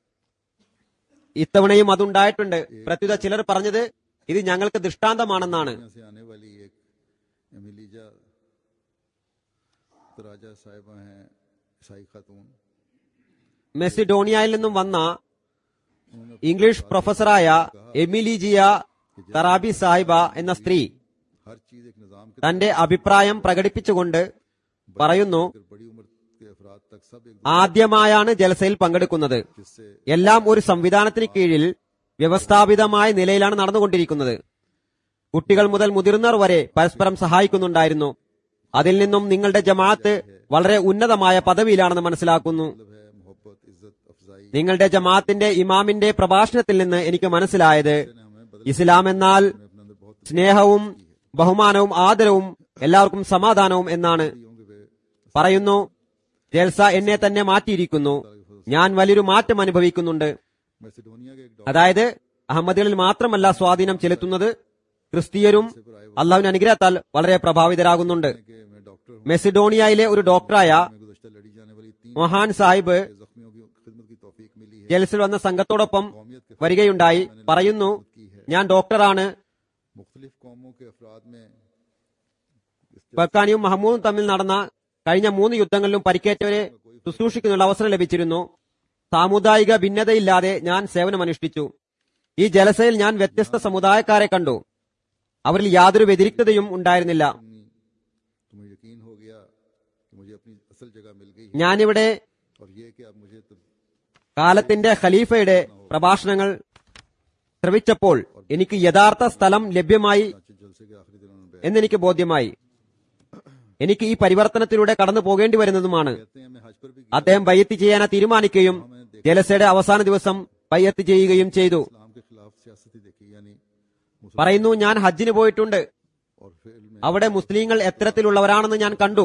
Speaker 3: ഇത്തവണയും അതുണ്ടായിട്ടുണ്ട് പ്രത്യുത ചിലർ പറഞ്ഞത് ഇത് ഞങ്ങൾക്ക് ദൃഷ്ടാന്തമാണെന്നാണ്
Speaker 2: यहाँ से आने वाली एक एमिलीजा तराजा साहिबा हैं ईसाई खातून
Speaker 3: മെസിഡോണിയയിൽ നിന്നും വന്ന ഇംഗ്ലീഷ് പ്രൊഫസറായ എമിലിജിയ തറാബി സാഹിബ എന്ന സ്ത്രീ
Speaker 2: हर चीज एक निज़ाम के
Speaker 3: തന്റെ അഭിപ്രായം പ്രകടിപ്പിച്ചുകൊണ്ട് പറയുന്നു
Speaker 2: तहत बड़ी उम्र के अफराद तक सब एक
Speaker 3: ആദ്യമായാണ് ജലസയിൽ പങ്കെടുക്കുന്നത്
Speaker 2: जिससे
Speaker 3: എല്ലാം ഒരു സംവിധാനത്തിന് കീഴിൽ വ്യവസ്ഥാപിതമായ നിലയിലാണ് നടന്നുകൊണ്ടിരിക്കുന്നത് കുട്ടികൾ മുതൽ മുതിർന്നവർ വരെ പരസ്പരം സഹായിക്കുന്നുണ്ടായിരുന്നു അതിൽ നിന്നും നിങ്ങളുടെ ജമാഅത്ത് വളരെ ഉന്നതമായ പദവിയിലാണെന്ന് മനസ്സിലാക്കുന്നു
Speaker 2: मतलब है मोहब्बत इज्जत अफजाई
Speaker 3: നിങ്ങളുടെ ജമാഅത്തിന്റെ ഇമാമിന്റെ പ്രഭാഷണത്തിൽ നിന്ന് എനിക്ക് മനസ്സിലായത്
Speaker 2: ने हमें बदल
Speaker 3: ഇസ്ലാം എന്നാൽ
Speaker 2: अपने अंदर बहुत
Speaker 3: സ്നേഹവും ബഹുമാനവും ആദരവും എല്ലാവർക്കും സമാധാനവും എന്നാണ്
Speaker 2: होंगे वे
Speaker 3: പറയുന്നു ജൽസ എന്നെ തന്നെ മാറ്റിയിരിക്കുന്നു ഞാൻ വലിയൊരു മാറ്റം അനുഭവിക്കുന്നുണ്ട്
Speaker 2: मैसेडोनिया के एक
Speaker 3: അതായത് അഹമ്മദികളിൽ മാത്രമല്ല സ്വാധീനം ചെലുത്തുന്നത് ക്രിസ്തീയരും അള്ളാഹുവിന്റെ അനുഗ്രഹത്താൽ വളരെ പ്രഭാവിതരാകുന്നുണ്ട്
Speaker 2: डॉक्टर के मैं डॉक्टर हूँ
Speaker 3: മെസിഡോണിയയിലെ ഒരു ഡോക്ടറായ
Speaker 2: मैं गुजश्ता लड़ी जाने वाली तीन
Speaker 3: മൊഹാൻ സാഹിബ്
Speaker 2: जख्मियों की खिदमत की तौफीक मिली है
Speaker 3: ജൽസിൽ വന്ന സംഘത്തോടൊപ്പം വരികയുണ്ടായി പറയുന്നു ഞാൻ ഡോക്ടറാണ്
Speaker 2: मुख्तलिफ कौमों के अफराद में
Speaker 3: ബക്കാനിയും മഹമ്മൂദും തമ്മിൽ നടന്ന കഴിഞ്ഞ മൂന്ന് യുദ്ധങ്ങളിലും പരിക്കേറ്റവരെ ശുശ്രൂഷിക്കുന്നുള്ള അവസരം ലഭിച്ചിരുന്നു സാമുദായിക ഭിന്നതയില്ലാതെ ഞാൻ സേവനമനുഷ്ഠിച്ചു ഈ ജലസയിൽ ഞാൻ വ്യത്യസ്ത സമുദായക്കാരെ കണ്ടു അവരിൽ യാതൊരു വ്യതിരിക്തതയും ഉണ്ടായിരുന്നില്ല
Speaker 2: तुम्हें यकीन हो गया कि मुझे अपनी असल जगह मिल गई है
Speaker 3: ഞാനിവിടെ
Speaker 2: और ये कि अब मुझे तो
Speaker 3: കാലത്തിന്റെ ഖലീഫയുടെ പ്രഭാഷണങ്ങൾ ശ്രവിച്ചപ്പോൾ എനിക്ക് യഥാർത്ഥ സ്ഥലം ലഭ്യമായി
Speaker 2: जलसे के आखिरी दिनों में बैठ
Speaker 3: എന്നെനിക്ക് ബോധ്യമായി എനിക്ക് ഈ പരിവർത്തനത്തിലൂടെ കടന്നു പോകേണ്ടി വരുന്നതുമാണ്
Speaker 2: कहते हैं मैं हज पर भी
Speaker 3: അദ്ദേഹം ബയ്യത്ത് ചെയ്യാൻ തീരുമാനിക്കുകയും ജലസയുടെ അവസാന ദിവസം ബയ്യത്ത് ചെയ്യുകയും ചെയ്തു
Speaker 2: इस्लाम के खिलाफ सियासत ही देखी यानी मुसलमान
Speaker 3: പറയുന്നു ഞാൻ ഹജ്ജിന് പോയിട്ടുണ്ട്
Speaker 2: और फिर में
Speaker 3: അവിടെ മുസ്ലിങ്ങൾ എത്തരത്തിലുള്ളവരാണെന്ന് ഞാൻ കണ്ടു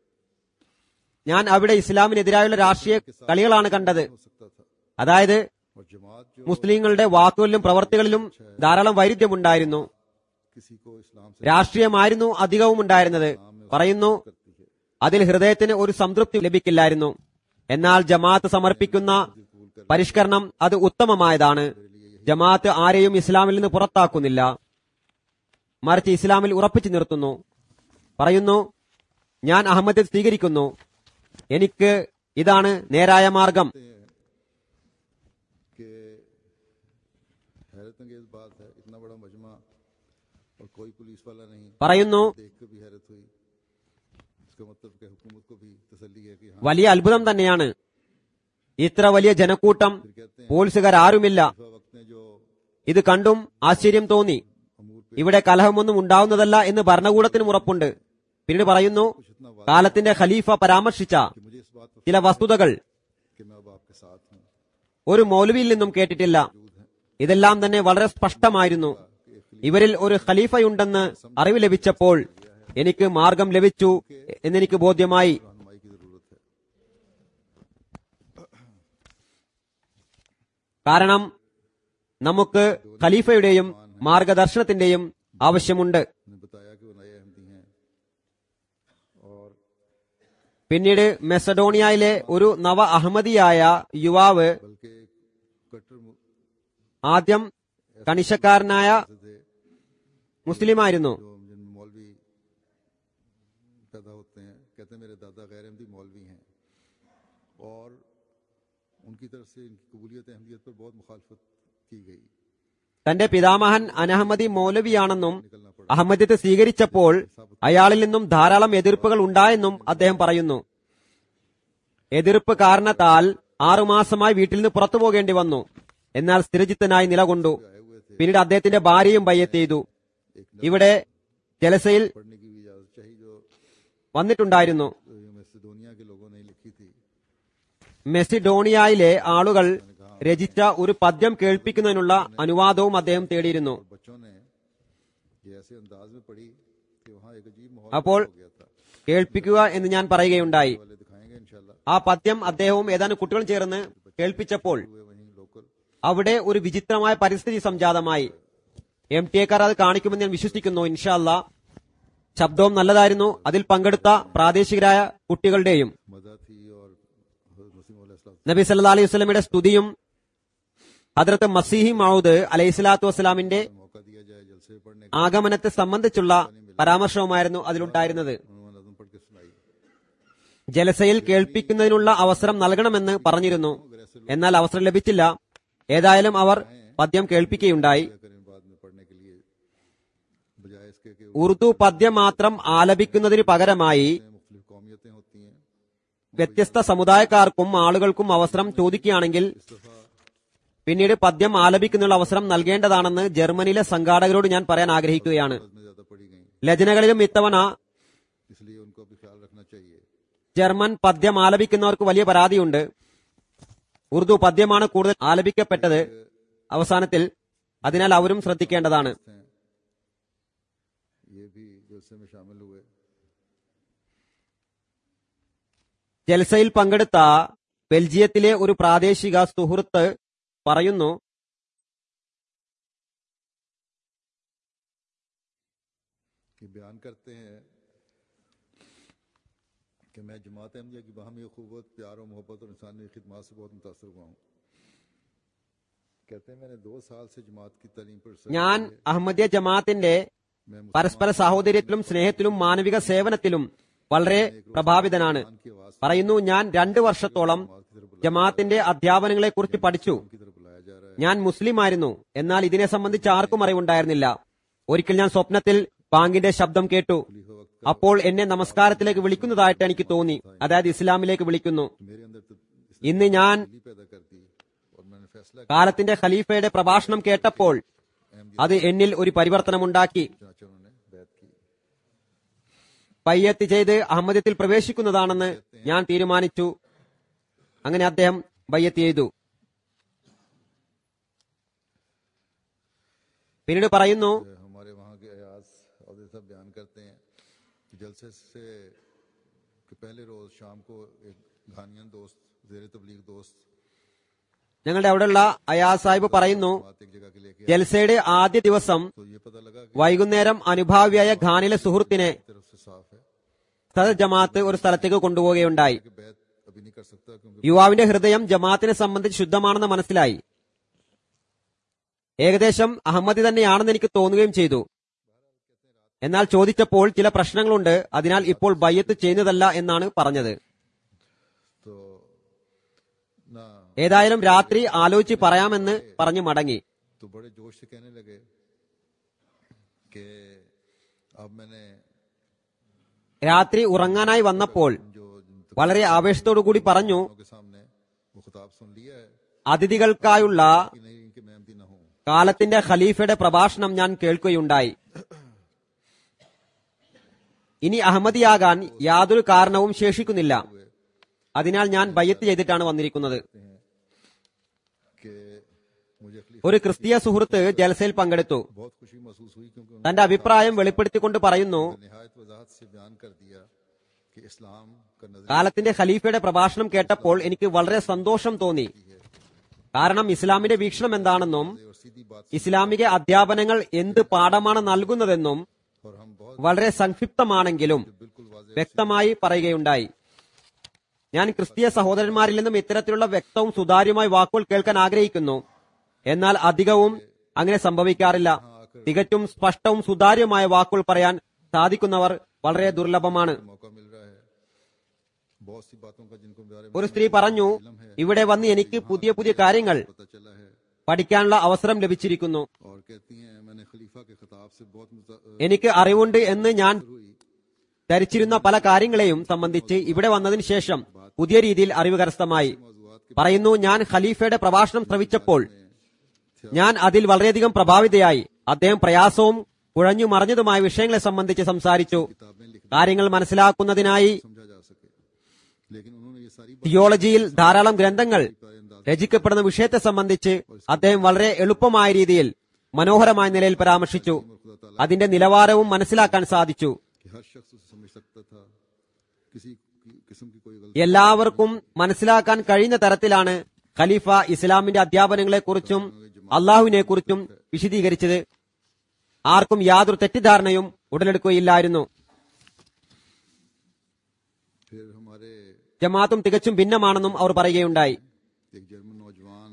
Speaker 3: ഞാൻ അവിടെ ഇസ്ലാമിനെതിരായുള്ള രാഷ്ട്രീയ കളികളാണ് കണ്ടത്
Speaker 2: हो सकता था
Speaker 3: അതായത്
Speaker 2: और जमात जो
Speaker 3: മുസ്ലിങ്ങളുടെ വാക്കുകളിലും പ്രവർത്തികളിലും ധാരാളം വൈരുദ്ധ്യമുണ്ടായിരുന്നു
Speaker 2: किसी को इस्लाम से
Speaker 3: രാഷ്ട്രീയമായിരുന്നു അധികവും ഉണ്ടായിരുന്നത് പറയുന്നു
Speaker 2: करती है
Speaker 3: അതിൽ ഹൃദയത്തിന് ഒരു സംതൃപ്തി ലഭിക്കില്ലായിരുന്നു എന്നാൽ ജമാഅത്ത് സമർപ്പിക്കുന്ന പരിഷ്കരണം അത് ഉത്തമമായതാണ് ജമാഅത്ത് ആരെയും ഇസ്ലാമിൽ നിന്ന് പുറത്താക്കുന്നില്ല മറിച്ച് ഇസ്ലാമിൽ ഉറപ്പിച്ചു നിർത്തുന്നു പറയുന്നു ഞാൻ അഹമ്മദ് സ്വീകരിക്കുന്നു എനിക്ക് ഇതാണ് നേരായ മാർഗം
Speaker 2: कि और कोई पुलिस वाला नहीं
Speaker 3: പറയുന്നു
Speaker 2: देख के भी हैरत हुई इसका मतलब कि हुकूमत को भी तसल्ली है कि हाँ
Speaker 3: വലിയ അത്ഭുതം തന്നെയാണ് ഇത്ര വലിയ ജനക്കൂട്ടം
Speaker 2: फिर कहते हैं
Speaker 3: പോലീസുകാർ ആരുമില്ല
Speaker 2: खलीफा वक्त ने जो
Speaker 3: ഇത് കണ്ടും ആശ്ചര്യം തോന്നി
Speaker 2: अमूर पे
Speaker 3: ഇവിടെ കലഹമൊന്നും ഉണ്ടാവുന്നതല്ല എന്ന് ഭരണകൂടത്തിനും ഉറപ്പുണ്ട് പിന്നീട് പറയുന്നു
Speaker 2: कुछ इतना वादा
Speaker 3: കാലത്തിന്റെ ഖലീഫ പരാമർശിച്ച
Speaker 2: कि मुझे इस बात पर
Speaker 3: ചില വസ്തുതകൾ
Speaker 2: कि मैं अब आपके साथ हूँ
Speaker 3: ഒരു മൗലവിയിൽ നിന്നും കേട്ടിട്ടില്ല ഇതെല്ലാം തന്നെ വളരെ സ്പഷ്ടമായിരുന്നു ഇവരിൽ ഒരു ഖലീഫയുണ്ടെന്ന് അറിവ് ലഭിച്ചപ്പോൾ എനിക്ക് മാർഗം ലഭിച്ചു എന്നെനിക്ക് ബോധ്യമായി
Speaker 2: रहनुमाई की जरूरत है
Speaker 3: കാരണം നമുക്ക് ഖലീഫയുടെയും മാർഗദർശനത്തിന്റെയും ആവശ്യമുണ്ട്
Speaker 2: उन्हें बताया कि वो नए अहमदी हैं और
Speaker 3: പിന്നീട് മെസഡോണിയയിലെ ഒരു നവ അഹമ്മദിയായ യുവാവ്
Speaker 2: बल्कि कट्टर मु-
Speaker 3: ആദ്യം കണിശക്കാരനായ
Speaker 2: थे
Speaker 3: മുസ്ലിമായിരുന്നു
Speaker 2: जो जिनमें मौलवी पैदा होते हैं कहते हैं मेरे दादा गैर अहमदी मौलवी हैं और उनकी तरफ से इनकी कबूलियत अहमदियत पर बहुत मुखालफत की गई
Speaker 3: തന്റെ പിതാമഹൻ അനഹമ്മദി മൗലവിയാണെന്നും
Speaker 2: निकलना पड़ा
Speaker 3: അഹമ്മദ്യത്തെ സ്വീകരിച്ചപ്പോൾ അയാളിൽ നിന്നും ധാരാളം എതിർപ്പുകൾ ഉണ്ടായെന്നും അദ്ദേഹം പറയുന്നു എതിർപ്പ് കാരണത്താൽ ആറുമാസമായി വീട്ടിൽ നിന്ന് പുറത്തു പോകേണ്ടി വന്നു എന്നാൽ സ്ഥിരചിത്തനായി നിലകൊണ്ടു
Speaker 2: आए हुए थे
Speaker 3: പിന്നീട് അദ്ദേഹത്തിന്റെ ഭാര്യയും ബയ്യത്ത് ചെയ്തു
Speaker 2: एक
Speaker 3: ഇവിടെ ജലസയിൽ
Speaker 2: पढ़ने की भी इजाजत चाहिए जो
Speaker 3: വന്നിട്ടുണ്ടായിരുന്നു
Speaker 2: मैसेडोनिया के लोगों ने लिखी थी
Speaker 3: മെസിഡോണിയയിലെ ആളുകൾ രചിച്ച ഒരു പദ്യം കേൾപ്പിക്കുന്നതിനുള്ള അനുവാദവും അദ്ദേഹം തേടിയിരുന്നു
Speaker 2: और बच्चों ने ये ऐसे अंदाज में पढ़ी कि वहाँ एक अजीब माहौल
Speaker 3: അപ്പോൾ
Speaker 2: हो गया था
Speaker 3: കേൾപ്പിക്കുക എന്ന് ഞാൻ പറയുകയുണ്ടായി
Speaker 2: वाले दिखाएंगे इंशाल्लाह
Speaker 3: ആ പദ്യം അദ്ദേഹവും ഏതാനും കുട്ടികൾ ചേർന്ന് കേൾപ്പിച്ചപ്പോൾ
Speaker 2: हुए वहीं लोकल
Speaker 3: അവിടെ ഒരു വിചിത്രമായ പരിസ്ഥിതി സംജാതമായി എം ടി എക്കാർ അത് കാണിക്കുമെന്ന് ഞാൻ വിശ്വസിക്കുന്നു ഇൻഷാല്ല ശബ്ദവും നല്ലതായിരുന്നു അതിൽ പങ്കെടുത്ത പ്രാദേശികരായ കുട്ടികളുടെയും
Speaker 2: मजा थी और हज़रत मसीह मौला इस्लाम
Speaker 3: നബി സല്ലാ അലൈഹി വസ്ലമിയുടെ സ്തുതിയും ഹദ്രത്ത് മസീഹി മൗദ് അലൈഹി സ്വലാത്തു വസ്സലാമിന്റെ
Speaker 2: को मौका दिया जाए जलसे में पढ़ने
Speaker 3: ആഗമനത്തെ സംബന്ധിച്ചുള്ള പരാമർശവുമായിരുന്നു അതിലുണ്ടായിരുന്നത്
Speaker 2: का उन्होंने नज़म पढ़ के सुनाई
Speaker 3: ജലസയിൽ കേൾപ്പിക്കുന്നതിനുള്ള അവസരം നൽകണമെന്ന് പറഞ്ഞിരുന്നു എന്നാൽ അവസരം ലഭിച്ചില്ല ഏതായാലും അവർ പദ്യം കേൾപ്പിക്കുകയുണ്ടായി
Speaker 2: क्या करें बाद में पढ़ने के लिए बजाय इसके कि
Speaker 3: ഉറുദു പദ്യം മാത്രം ആലപിക്കുന്നതിന് പകരമായി
Speaker 2: मुख्तलिफ कौमियतें होती हैं
Speaker 3: വ്യത്യസ്ത സമുദായക്കാർക്കും ആളുകൾക്കും അവസരം ചോദിക്കുകയാണെങ്കിൽ
Speaker 2: इस दफा
Speaker 3: പിന്നീട് പദ്യം ആലപിക്കുന്നതിനുള്ള അവസരം നൽകേണ്ടതാണെന്ന് ജർമ്മനിയിലെ സംഘാടകരോട് ഞാൻ പറയാൻ ആഗ്രഹിക്കുകയാണ്
Speaker 2: में ज्यादा पढ़ी गई
Speaker 3: ലജനകളിലും ഇത്തവണ
Speaker 2: इसलिए उनको भी ख्याल रखना चाहिए
Speaker 3: ജർമ്മൻ പദ്യം ആലപിക്കുന്നവർക്ക് വലിയ പരാതിയുണ്ട് ഉറുദു പദ്യമാണ് കൂടുതൽ ആലപിക്കപ്പെട്ടത് അവസാനത്തിൽ അതിനാൽ അവരും ശ്രദ്ധിക്കേണ്ടതാണ്
Speaker 2: हैं ये भी जलसे में शामिल हुए
Speaker 3: ജൽസയിൽ പങ്കെടുത്ത ബെൽജിയത്തിലെ ഒരു പ്രാദേശിക സുഹൃത്ത് പറയുന്നു
Speaker 2: कि बयान करते हैं कि मैं जमात अहमदिया की बाहमी अखूबत प्यार और मोहब्बत और इंसानी खिदमत से बहुत मुतासर हुआ हूँ कहते हैं मैंने दो साल से जमात की तालीम पर सर
Speaker 3: ഞാൻ അഹമ്മദിയ ജമാഅത്തിന്റെ
Speaker 2: मैं
Speaker 3: പരസ്പര സാഹോദര്യത്തിലും സ്നേഹത്തിലും മാനവിക സേവനത്തിലും വളരെ പ്രഭാവിതനാണ്
Speaker 2: मुसलमान की आवाज
Speaker 3: പറയുന്നു ഞാൻ രണ്ടു വർഷത്തോളം ജമാഅത്തിന്റെ അധ്യാപനങ്ങളെ കുറിച്ച് പഠിച്ചു
Speaker 2: की तरफ बुलाया जा रहा है
Speaker 3: ഞാൻ മുസ്ലിം ആയിരുന്നു എന്നാൽ ഇതിനെ സംബന്ധിച്ച് ആർക്കും അറിവുണ്ടായിരുന്നില്ല ഒരിക്കൽ ഞാൻ സ്വപ്നത്തിൽ ബാങ്കിന്റെ ശബ്ദം കേട്ടു
Speaker 2: खलीफा वक्त
Speaker 3: അപ്പോൾ എന്നെ നമസ്കാരത്തിലേക്ക് വിളിക്കുന്നതായിട്ട് എനിക്ക് തോന്നി അതായത് ഇസ്ലാമിലേക്ക് വിളിക്കുന്നു
Speaker 2: मेरे अंदर तो
Speaker 3: ഇന്ന് ഞാൻ
Speaker 2: तब्दीली पैदा कर दी और मैंने फैसला किया
Speaker 3: കാലത്തിന്റെ ഖലീഫയുടെ പ്രഭാഷണം കേട്ടപ്പോൾ അത് എന്നിൽ ഒരു പരിവർത്തനമുണ്ടാക്കി
Speaker 2: चुनाचे उन्होंने बैत की
Speaker 3: പയ്യത്ത് ചെയ്ത് അഹമ്മദത്തിൽ പ്രവേശിക്കുന്നതാണെന്ന് ഞാൻ തീരുമാനിച്ചു അങ്ങനെ അദ്ദേഹം ബയ്യത്ത് ചെയ്തു പിന്നീട് പറയുന്നു
Speaker 2: हमारे वहाँ के अयाज और साहब बयान करते हैं कि जलसे से के पहले रोज शाम को एक घानियन दोस्त जेर तबलीग दोस्त
Speaker 3: ഞങ്ങളുടെ അവിടെയുള്ള അയാ സാഹിബ് പറയുന്നു
Speaker 2: बात एक जगह के लेके आए।
Speaker 3: ജൽസയുടെ ആദ്യ ദിവസം
Speaker 2: तो ये पता लगा कि
Speaker 3: വൈകുന്നേരം അനുഭാവിയായ ഖാനിലെ സുഹൃത്തിനെ
Speaker 2: तरफ से साफ है
Speaker 3: സദർ ജമാഅത്ത് ഒരു സ്ഥലത്തേക്ക് കൊണ്ടുപോവുകയുണ്ടായി
Speaker 2: कि बैत अभी नहीं कर सकता क्योंकि
Speaker 3: യുവാവിന്റെ ഹൃദയം ജമാഅത്തിനെ സംബന്ധിച്ച് ശുദ്ധമാണെന്ന് മനസ്സിലായി ഏകദേശം അഹമ്മദി തന്നെയാണെന്ന് എനിക്ക് തോന്നുകയും ചെയ്തു എന്നാൽ ചോദിച്ചപ്പോൾ ചില പ്രശ്നങ്ങളുണ്ട് അതിനാൽ ഇപ്പോൾ ബയ്യത്ത് ചെയ്യുന്നതല്ല എന്നാണ് പറഞ്ഞത്
Speaker 2: तो ना
Speaker 3: ഏതായാലും രാത്രി ആലോചിച്ച് പറയാമെന്ന് പറഞ്ഞു മടങ്ങി
Speaker 2: तो बड़े जोश से कहने लगे कि अब मैंने
Speaker 3: രാത്രി ഉറങ്ങാനായി വന്നപ്പോൾ
Speaker 2: जो जिन
Speaker 3: വളരെ ആവേശത്തോടു കൂടി പറഞ്ഞു
Speaker 2: के सामने वो खिताब सुन लिया है
Speaker 3: അതിഥികൾക്കായുള്ള
Speaker 2: कि नहीं कि मैं अहमदी न हूं
Speaker 3: കാലത്തിന്റെ ഖലീഫയുടെ പ്രഭാഷണം ഞാൻ കേൾക്കുകയുണ്ടായി ഇനി അഹമ്മദിയാകാൻ യാതൊരു കാരണവും ശേഷിക്കുന്നില്ല അതിനാൽ ഞാൻ ബയ്യത്ത് ചെയ്തിട്ടാണ് വന്നിരിക്കുന്നത്
Speaker 2: कि मुझे खलीफा
Speaker 3: ഒരു ക്രിസ്തീയ സുഹൃത്ത് ജലസയിൽ പങ്കെടുത്തു
Speaker 2: बहुत खुशी महसूस हुई क्योंकि
Speaker 3: തന്റെ അഭിപ്രായം വെളിപ്പെടുത്തിക്കൊണ്ട് പറയുന്നു
Speaker 2: उन्होंने निहायत वजाहत से बयान कर दिया कि इस्लाम का नजर
Speaker 3: കാലത്തിന്റെ ഖലീഫയുടെ പ്രഭാഷണം കേട്ടപ്പോൾ എനിക്ക് വളരെ സന്തോഷം തോന്നി കാരണം ഇസ്ലാമിന്റെ വീക്ഷണം എന്താണെന്നും
Speaker 2: और सीधी बात
Speaker 3: ഇസ്ലാമിക അധ്യാപനങ്ങൾ എന്ത് പാഠമാണ് നൽകുന്നതെന്നും
Speaker 2: और हम बहुत
Speaker 3: വളരെ സംക്ഷിപ്തമാണെങ്കിലും
Speaker 2: बिल्कुल वाजे
Speaker 3: വ്യക്തമായി പറയുകയുണ്ടായി ഞാൻ ക്രിസ്തീയ സഹോദരന്മാരിൽ നിന്നും ഇത്തരത്തിലുള്ള വ്യക്തവും സുതാര്യമായ വാക്കുകൾ കേൾക്കാൻ ആഗ്രഹിക്കുന്നു എന്നാൽ അധികവും അങ്ങനെ സംഭവിക്കാറില്ല തികച്ചും സ്പഷ്ടവും സുതാര്യമായ വാക്കുകൾ പറയാൻ സാധിക്കുന്നവർ വളരെ ദുർലഭമാണ്
Speaker 2: मौका मिल रहा है बहुत सी बातों का जिनको बारे में
Speaker 3: ഒരു സ്ത്രീ പറഞ്ഞു ഇവിടെ വന്ന് എനിക്ക് പുതിയ പുതിയ കാര്യങ്ങൾ
Speaker 2: पता चला है
Speaker 3: പഠിക്കാനുള്ള അവസരം ലഭിച്ചിരിക്കുന്നു
Speaker 2: और कहती हैं मैंने खलीफा के खिताब से बहुत मुता- अ,
Speaker 3: എനിക്ക് അറിവുണ്ട് എന്ന് ഞാൻ
Speaker 2: हुई
Speaker 3: ധരിച്ചിരുന്ന പല കാര്യങ്ങളെയും സംബന്ധിച്ച് ഇവിടെ വന്നതിന് ശേഷം പുതിയ രീതിയിൽ അറിവ് കരസ്ഥമായി
Speaker 2: मौजूद के
Speaker 3: പറയുന്നു ഞാൻ ഖലീഫയുടെ പ്രഭാഷണം ശ്രവിച്ചപ്പോൾ ഞാൻ അതിൽ വളരെയധികം പ്രഭാവിതയായി അദ്ദേഹം പ്രയാസവും കുഴഞ്ഞു മറിഞ്ഞതുമായ വിഷയങ്ങളെ സംബന്ധിച്ച് സംസാരിച്ചു
Speaker 2: किताबें लिख
Speaker 3: കാര്യങ്ങൾ മനസ്സിലാക്കുന്നതിനായി
Speaker 2: समझा जा सके लेकिन उन्होंने ये सारी
Speaker 3: തിയോളജിയിൽ ധാരാളം ഗ്രന്ഥങ്ങൾ രചിക്കപ്പെടുന്ന വിഷയത്തെ സംബന്ധിച്ച് അദ്ദേഹം വളരെ എളുപ്പമായ രീതിയിൽ മനോഹരമായ നിലയിൽ പരാമർശിച്ചു അതിന്റെ നിലവാരവും മനസ്സിലാക്കാൻ സാധിച്ചു
Speaker 2: कि हर शख्स उसे समझ सकता था किसी की- किस्म की कोई गलती
Speaker 3: എല്ലാവർക്കും മനസ്സിലാക്കാൻ കഴിയുന്ന തരത്തിലാണ് ഖലീഫ ഇസ്ലാമിന്റെ അധ്യാപനങ്ങളെക്കുറിച്ചും അള്ളാഹുവിനെക്കുറിച്ചും വിശദീകരിച്ചത് ആർക്കും യാതൊരു തെറ്റിദ്ധാരണയും ഉടലെടുക്കുകയില്ലായിരുന്നു
Speaker 2: फिर हमारे
Speaker 3: ജമാഅത്തും തികച്ചും ഭിന്നമാണെന്നും അവർ പറയുകയുണ്ടായി
Speaker 2: एक जर्मन नौजवान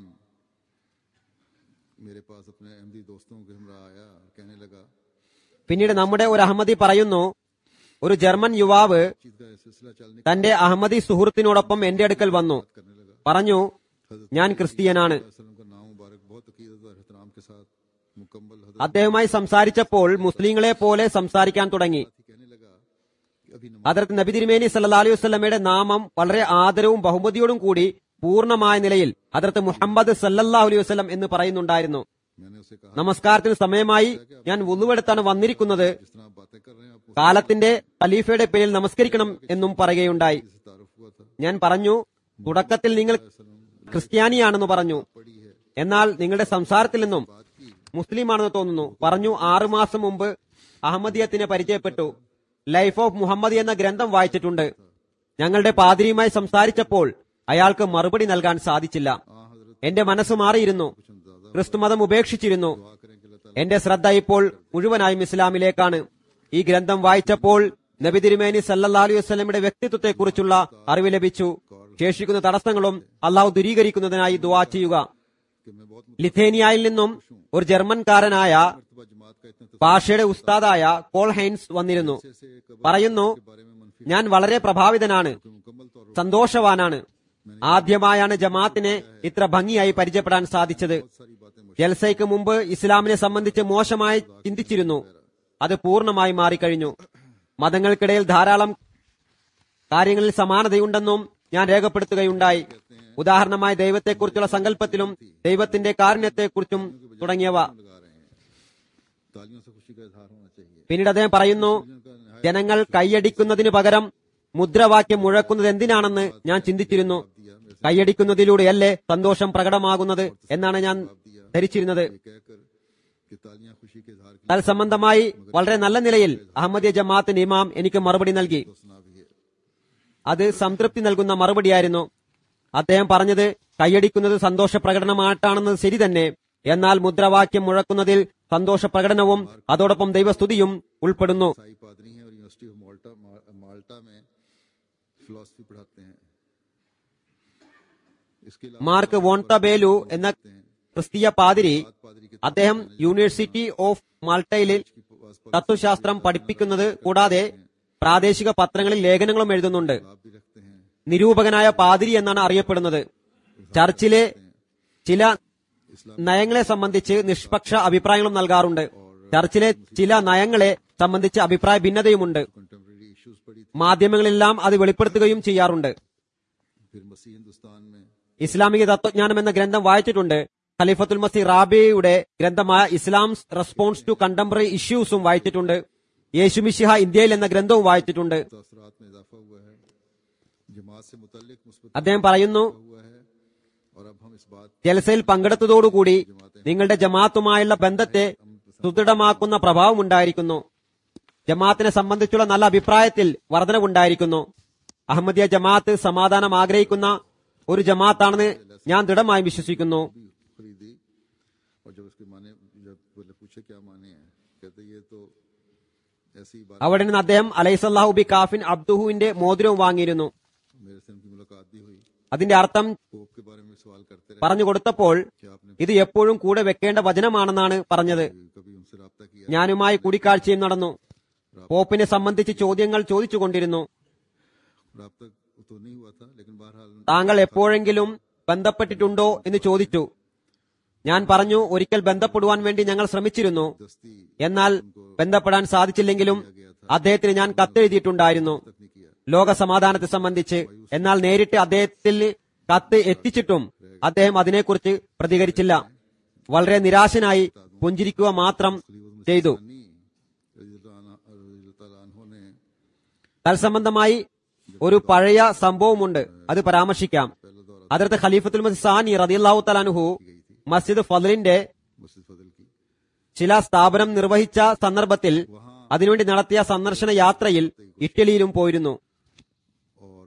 Speaker 2: मेरे पास अपने अहमदी दोस्तों के हमरा आया और कहने लगा
Speaker 3: പിന്നീട് നമ്മുടെ ഒരു അഹമ്മദി പറയുന്നു ഒരു ജർമ്മൻ യുവാവ്
Speaker 2: चीज का सिलसिला चलने
Speaker 3: തന്റെ അഹമ്മദി സുഹൃത്തിനോടൊപ്പം എന്റെ അടുക്കൽ വന്നു
Speaker 2: करने लगा
Speaker 3: പറഞ്ഞു ഞാൻ ക്രിസ്തീയനാണ്
Speaker 2: वसल्लम का नाम मुबारक बहुत अकीदत और एहतराम के साथ मुकम्मल हजरत
Speaker 3: അദ്ദേഹവുമായി സംസാരിച്ചപ്പോൾ മുസ്ലിങ്ങളെ പോലെ സംസാരിക്കാൻ തുടങ്ങി
Speaker 2: कहने लगा कि अभी नमाज
Speaker 3: അതിർത്ത് നബി തിരുമേനി സല്ലാ അലൈഹി വസ്ലമയുടെ നാമം വളരെ ആദരവും ബഹുമതിയോടും കൂടി പൂർണ്ണമായ നിലയിൽ അതിർത്ത് മുഹമ്മദ് സല്ലല്ലാഹു അലൈഹി വസ്ലം എന്ന് പറയുന്നുണ്ടായിരുന്നു
Speaker 2: मैंने उसे कहा
Speaker 3: നമസ്കാരത്തിന് സമയമായി ഞാൻ വുളുവെടുത്താണ് വന്നിരിക്കുന്നത്
Speaker 2: जिस तरह आप बातें कर रहे हैं आपको
Speaker 3: കാലത്തിന്റെ ഖലീഫയുടെ പേരിൽ നമസ്കരിക്കണം എന്നും പറയുകയുണ്ടായി
Speaker 2: से तारुफ हुआ था
Speaker 3: ഞാൻ പറഞ്ഞു തുടക്കത്തിൽ നിങ്ങൾ ക്രിസ്ത്യാനിയാണെന്ന് പറഞ്ഞു
Speaker 2: पड़ी है
Speaker 3: എന്നാൽ നിങ്ങളുടെ സംസാരത്തിൽ നിന്നും
Speaker 2: बात की
Speaker 3: മുസ്ലിമാണെന്ന് തോന്നുന്നു പറഞ്ഞു ആറുമാസം മുമ്പ് അഹമ്മദിയത്തിനെ പരിചയപ്പെട്ടു ലൈഫ് ഓഫ് മുഹമ്മദ് എന്ന ഗ്രന്ഥം വായിച്ചിട്ടുണ്ട് ഞങ്ങളുടെ പാതിരിയുമായി സംസാരിച്ചപ്പോൾ അയാൾക്ക് മറുപടി നൽകാൻ സാധിച്ചില്ല
Speaker 2: हाँ हजरत
Speaker 3: എന്റെ മനസ്സ് മാറിയിരുന്നു
Speaker 2: कुछ अंदाजा
Speaker 3: ക്രിസ്തുമതം ഉപേക്ഷിച്ചിരുന്നു
Speaker 2: दुआ करें कि अल्लाह ताला
Speaker 3: എന്റെ ശ്രദ്ധ ഇപ്പോൾ മുഴുവനായും ഇസ്ലാമിലേക്കാണ് ഈ ഗ്രന്ഥം വായിച്ചപ്പോൾ നബി തിരുമേനി സല്ലല്ലാഹു അലൈഹി വസല്ലമയുടെ വ്യക്തിത്വത്തെക്കുറിച്ചുള്ള അറിവ് ലഭിച്ചു ശേഷിക്കുന്ന തടസ്സങ്ങളും അള്ളാഹു ദൂരീകരിക്കുന്നതിനായി ദുവാ ചെയ്യുക
Speaker 2: कि मैं बहुत
Speaker 3: ലിഥേനിയയിൽ നിന്നും ഒരു ജർമ്മൻകാരനായ
Speaker 2: मुतबा जमात का इतना
Speaker 3: ഭാഷയുടെ ഉസ്താദായ കോൾ ഹൈൻസ് വന്നിരുന്നു
Speaker 2: तस्वीर से कबर
Speaker 3: പറയുന്നു
Speaker 2: के बारे में मनफी
Speaker 3: ഞാൻ വളരെ പ്രഭാവിതനാണ്
Speaker 2: मुकम्मल तौर
Speaker 3: സന്തോഷവാനാണ് ആദ്യമായാണ് ജമാഅത്തിനെ ഇത്ര ഭംഗിയായി പരിചയപ്പെടാൻ സാധിച്ചത്
Speaker 2: पर सारी बातें मुझ
Speaker 3: ജൽസയ്ക്ക് മുമ്പ് ഇസ്ലാമിനെ സംബന്ധിച്ച് മോശമായി ചിന്തിച്ചിരുന്നു അത് പൂർണ്ണമായി മാറിക്കഴിഞ്ഞു മതങ്ങൾക്കിടയിൽ ധാരാളം കാര്യങ്ങളിൽ സമാനതയുണ്ടെന്നും ഞാൻ രേഖപ്പെടുത്തുകയുണ്ടായി ഉദാഹരണമായി ദൈവത്തെക്കുറിച്ചുള്ള സങ്കല്പത്തിലും ദൈവത്തിന്റെ കാരുണ്യത്തെക്കുറിച്ചും തുടങ്ങിയവ
Speaker 2: लगा रहे हैं तालियों से खुशी का इजहार होना चाहिए
Speaker 3: പിന്നീട് അദ്ദേഹം പറയുന്നു ജനങ്ങൾ കൈയടിക്കുന്നതിന് പകരം മുദ്രാവാക്യം മുഴക്കുന്നത് എന്തിനാണെന്ന് ഞാൻ ചിന്തിച്ചിരുന്നു കൈയടിക്കുന്നതിലൂടെയല്ലേ സന്തോഷം പ്രകടമാകുന്നത് എന്നാണ് ഞാൻ ധരിച്ചിരുന്നത്
Speaker 2: ये कहकर कि तालियां खुशी के इजहार की
Speaker 3: തത്സംബന്ധമായി വളരെ നല്ല നിലയിൽ അഹമ്മദിയ ജമാഅത്തിന്റെ ഇമാം എനിക്ക് മറുപടി നൽകി
Speaker 2: तो सुना भी है
Speaker 3: അത് സംതൃപ്തി നൽകുന്ന മറുപടിയായിരുന്നു അദ്ദേഹം പറഞ്ഞത് കൈയടിക്കുന്നത് സന്തോഷ പ്രകടനമായിട്ടാണെന്നത് ശരി തന്നെ എന്നാൽ മുദ്രാവാക്യം മുഴക്കുന്നതിൽ സന്തോഷ പ്രകടനവും അതോടൊപ്പം ദൈവസ്തുതിയും ഉൾപ്പെടുന്നു
Speaker 2: साई पादरी हैं और यूनिवर्सिटी ऑफ माल्टा मा- माल्टा में फिलोसफी पढ़ाते हैं इसके अलावा
Speaker 3: മാർക്ക് വോണ്ടബേലു എന്ന ക്രിസ്തീയ പാതിരി
Speaker 2: पादरी के
Speaker 3: അദ്ദേഹം യൂണിവേഴ്സിറ്റി ഓഫ് മാൾട്ടയിൽ
Speaker 2: पास
Speaker 3: തത്വശാസ്ത്രം പഠിപ്പിക്കുന്നത് കൂടാതെ പ്രാദേശിക പത്രങ്ങളിൽ ലേഖനങ്ങളും എഴുതുന്നുണ്ട്
Speaker 2: आप भी रखते हैं
Speaker 3: നിരൂപകനായ പാതിരി എന്നാണ് അറിയപ്പെടുന്നത് ചർച്ചിലെ ചില നയങ്ങളെ സംബന്ധിച്ച് നിഷ്പക്ഷ അഭിപ്രായങ്ങളും നൽകാറുണ്ട്
Speaker 2: और
Speaker 3: ചർച്ചിലെ ചില നയങ്ങളെ സംബന്ധിച്ച് അഭിപ്രായ ഭിന്നതയുമുണ്ട്
Speaker 2: कंटेम्प्रेरी इश्यूज पड़ी थी
Speaker 3: മാധ്യമങ്ങളെല്ലാം അത് വെളിപ്പെടുത്തുകയും ചെയ്യാറുണ്ട്
Speaker 2: फिर मसीह हिंदुस्तान में
Speaker 3: ഇസ്ലാമിക തത്വജ്ഞാനം എന്ന ഗ്രന്ഥം വായിച്ചിട്ടുണ്ട് ഖലീഫത്തുൽ മസി റാബിയുടെ ഗ്രന്ഥമായ ഇസ്ലാം റെസ്പോൺസ് ടു കണ്ടംപററി ഇഷ്യൂസും വായിച്ചിട്ടുണ്ട് യേശുമിഷിഹ ഇന്ത്യയിൽ എന്ന ഗ്രന്ഥവും വായിച്ചിട്ടുണ്ട്
Speaker 2: तासरात में इजाफा हुआ है जमात से मुतलिक मुस्बत
Speaker 3: അദ്ദേഹം പറയുന്നു
Speaker 2: हुआ है और अब हम इस बात
Speaker 3: ജലസയിൽ പങ്കെടുത്തതോടുകൂടി നിങ്ങളുടെ ജമാഅത്തുമായുള്ള ബന്ധത്തെ സുദൃഢമാക്കുന്ന പ്രഭാവമുണ്ടായിരിക്കുന്നു ജമാഅത്തിനെ സംബന്ധിച്ചുള്ള നല്ല അഭിപ്രായത്തിൽ വർധനവുണ്ടായിരിക്കുന്നു അഹമ്മദിയ ജമാഅത്ത് സമാധാനം ആഗ്രഹിക്കുന്ന ഒരു ജമാഅത്താണെന്ന് ഞാൻ ദൃഢമായി വിശ്വസിക്കുന്നു
Speaker 2: भी खरीदी और जब उसके माने जब बोले पूछे क्या माने हैं कहते ये तो ऐसी बात
Speaker 3: അവിടെ നിന്ന് അദ്ദേഹം അലൈസല്ലാഹു ബി കാഫിൻ അബ്ദുഹുവിന്റെ മോതിരവും വാങ്ങിയിരുന്നു
Speaker 2: मेरे से उनकी मुलाकात भी हुई
Speaker 3: അതിന്റെ अർത്ഥം
Speaker 2: पोप के बारे में सवाल करते रहे
Speaker 3: പറഞ്ഞു കൊടുത്തപ്പോൾ
Speaker 2: कि आपने
Speaker 3: ഇത് എപ്പോഴും കൂടെ വെക്കേണ്ട വചനമാണെന്നാണ് പറഞ്ഞത്
Speaker 2: कभी उनसे रब्ता किया
Speaker 3: ഞാനുമായി കൂടിക്കാഴ്ചയും നടന്നു പോപ്പിനെ സംബന്ധിച്ച് ചോദ്യങ്ങൾ ചോദിച്ചുകൊണ്ടിരുന്നു
Speaker 2: रब्ता तो नहीं हुआ था लेकिन बहरहाल
Speaker 3: താങ്കൾ എപ്പോഴെങ്കിലും ബന്ധപ്പെട്ടിട്ടുണ്ടോ എന്ന് ചോദിച്ചു ഞാൻ പറഞ്ഞു ഒരിക്കൽ ബന്ധപ്പെടുവാൻ വേണ്ടി ഞങ്ങൾ ശ്രമിച്ചിരുന്നു
Speaker 2: दस्ती
Speaker 3: എന്നാൽ ബന്ധപ്പെടാൻ സാധിച്ചില്ലെങ്കിലും അദ്ദേഹത്തിന് ഞാൻ കത്തെഴുതിയിട്ടുണ്ടായിരുന്നു
Speaker 2: तक नहीं किया
Speaker 3: ലോക സമാധാനത്തെ സംബന്ധിച്ച് എന്നാൽ നേരിട്ട് അദ്ദേഹത്തിൽ കത്ത് എത്തിച്ചിട്ടും അദ്ദേഹം അതിനെക്കുറിച്ച് പ്രതികരിച്ചില്ല വളരെ നിരാശനായി പുഞ്ചിരിക്കുക മാത്രം ചെയ്തു
Speaker 2: नहीं रज़ी अल्लाह अन्हों ने
Speaker 3: തത്സംബന്ധമായി ഒരു പഴയ സംഭവമുണ്ട് അത് പരാമർശിക്കാം അതിർത്ത് ഖലീഫത്തുൽ മസീദ് സാനി റതിയല്ലാഹു തലാനുഹു മസ്ജിദ് ഫദലിന്റെ
Speaker 2: मस्जिद फजल की
Speaker 3: ചില സ്ഥാപനം നിർവഹിച്ച സന്ദർഭത്തിൽ അതിനുവേണ്ടി നടത്തിയ സന്ദർശന യാത്രയിൽ ഇറ്റലിയിലും പോയിരുന്നു
Speaker 2: और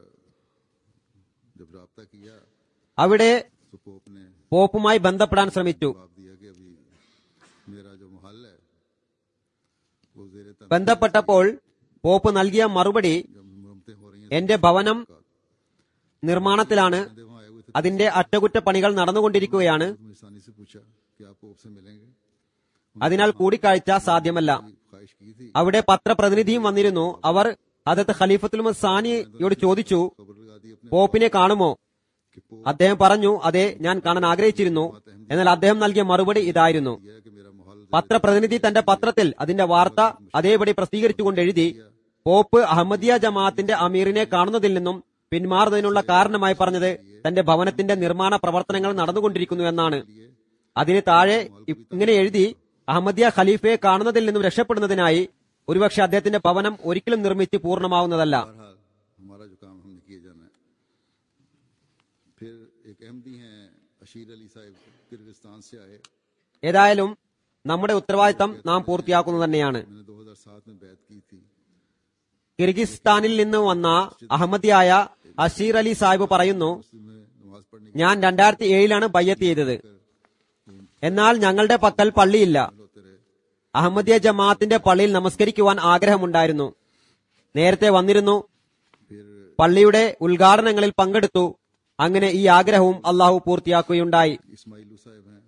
Speaker 2: जब रब्ता किया
Speaker 3: അവിടെ
Speaker 2: तो पोप ने
Speaker 3: പോപ്പുമായി ബന്ധപ്പെടാൻ ശ്രമിച്ചു
Speaker 2: जवाब दिया कि अभी मेरा जो महल है वो जेर तन
Speaker 3: ബന്ധപ്പെട്ടപ്പോൾ പോപ്പ് നൽകിയ മറുപടി
Speaker 2: जब मरम्मतें हो रही हैं
Speaker 3: എന്റെ ഭവനം നിർമ്മാണത്തിലാണ്
Speaker 2: बंदे वहाँ आए हुए थे
Speaker 3: അതിന്റെ അറ്റകുറ്റപ്പണികൾ നടന്നുകൊണ്ടിരിക്കുകയാണ്
Speaker 2: तो मुझे सानी से पूछा कि आप पोप से मिलेंगे
Speaker 3: അതിനാൽ കൂടിക്കാഴ്ച സാധ്യമല്ല
Speaker 2: ख्वाहिश की थी
Speaker 3: അവിടെ പത്രപ്രതിനിധിയും വന്നിരുന്നു അവർ അതത് ഖലീഫത്തുൽ മസീദ് സാനിയോട് ചോദിച്ചു
Speaker 2: खबर लगा दी अपने
Speaker 3: പോപ്പിനെ കാണുമോ
Speaker 2: कि पोप
Speaker 3: അദ്ദേഹം പറഞ്ഞു അതെ ഞാൻ കാണാൻ ആഗ്രഹിച്ചിരുന്നു എന്നാൽ അദ്ദേഹം നൽകിയ മറുപടി ഇതായിരുന്നു
Speaker 2: यह कि मेरा महल
Speaker 3: പത്രപ്രതിനിധി തന്റെ പത്രത്തിൽ അതിന്റെ വാർത്ത അതേപടി പ്രസിദ്ധീകരിച്ചുകൊണ്ട് എഴുതി പോപ്പ് അഹമ്മദിയ ജമാഅത്തിന്റെ അമീറിനെ കാണുന്നതിൽ നിന്നും പിന്മാറുന്നതിനുള്ള കാരണമായി പറഞ്ഞത് തന്റെ ഭവനത്തിന്റെ നിർമ്മാണ പ്രവർത്തനങ്ങൾ നടന്നുകൊണ്ടിരിക്കുന്നു എന്നാണ് അതിന് താഴെ ഇ- ഇങ്ങനെ എഴുതി അഹമ്മദിയ ഖലീഫയെ കാണുന്നതിൽ നിന്നും രക്ഷപ്പെടുന്നതിനായി ഒരുപക്ഷെ അദ്ദേഹത്തിന്റെ ഭവനം ഒരിക്കലും നിർമ്മിച്ച് പൂർണ്ണമാവുന്നതല്ല
Speaker 2: बहरहाल हमारा जो काम हमने किए जाना है फिर एक अहमदी हैं अशीर अली साहब किर्गिस्तान से आए
Speaker 3: ഏതായാലും നമ്മുടെ ഉത്തരവാദിത്തം നാം പൂർത്തിയാക്കുന്നത് തന്നെയാണ്
Speaker 2: मैंने 2007 में बैत की थी
Speaker 3: കിർഗിസ്ഥാനിൽ നിന്ന് വന്ന അഹമ്മദിയായ അഷീർ അലി സാഹിബ് പറയുന്നു
Speaker 2: में नमाज पढ़ने
Speaker 3: ഞാൻ രണ്ടായിരത്തി ഏഴിലാണ് ബയ്യത്ത് ചെയ്തത് എന്നാൽ ഞങ്ങളുടെ പക്കൽ പള്ളിയില്ല
Speaker 2: होते रहे
Speaker 3: അഹമ്മദിയ ജമാഅത്തിന്റെ പള്ളിയിൽ നമസ്കരിക്കുവാൻ ആഗ്രഹമുണ്ടായിരുന്നു നേരത്തെ വന്നിരുന്നു
Speaker 2: फिर
Speaker 3: പള്ളിയുടെ ഉദ്ഘാടനങ്ങളിൽ പങ്കെടുത്തു അങ്ങനെ ഈ ആഗ്രഹവും അള്ളാഹു പൂർത്തിയാക്കുകയുണ്ടായി
Speaker 2: इस्माइलू साहब हैं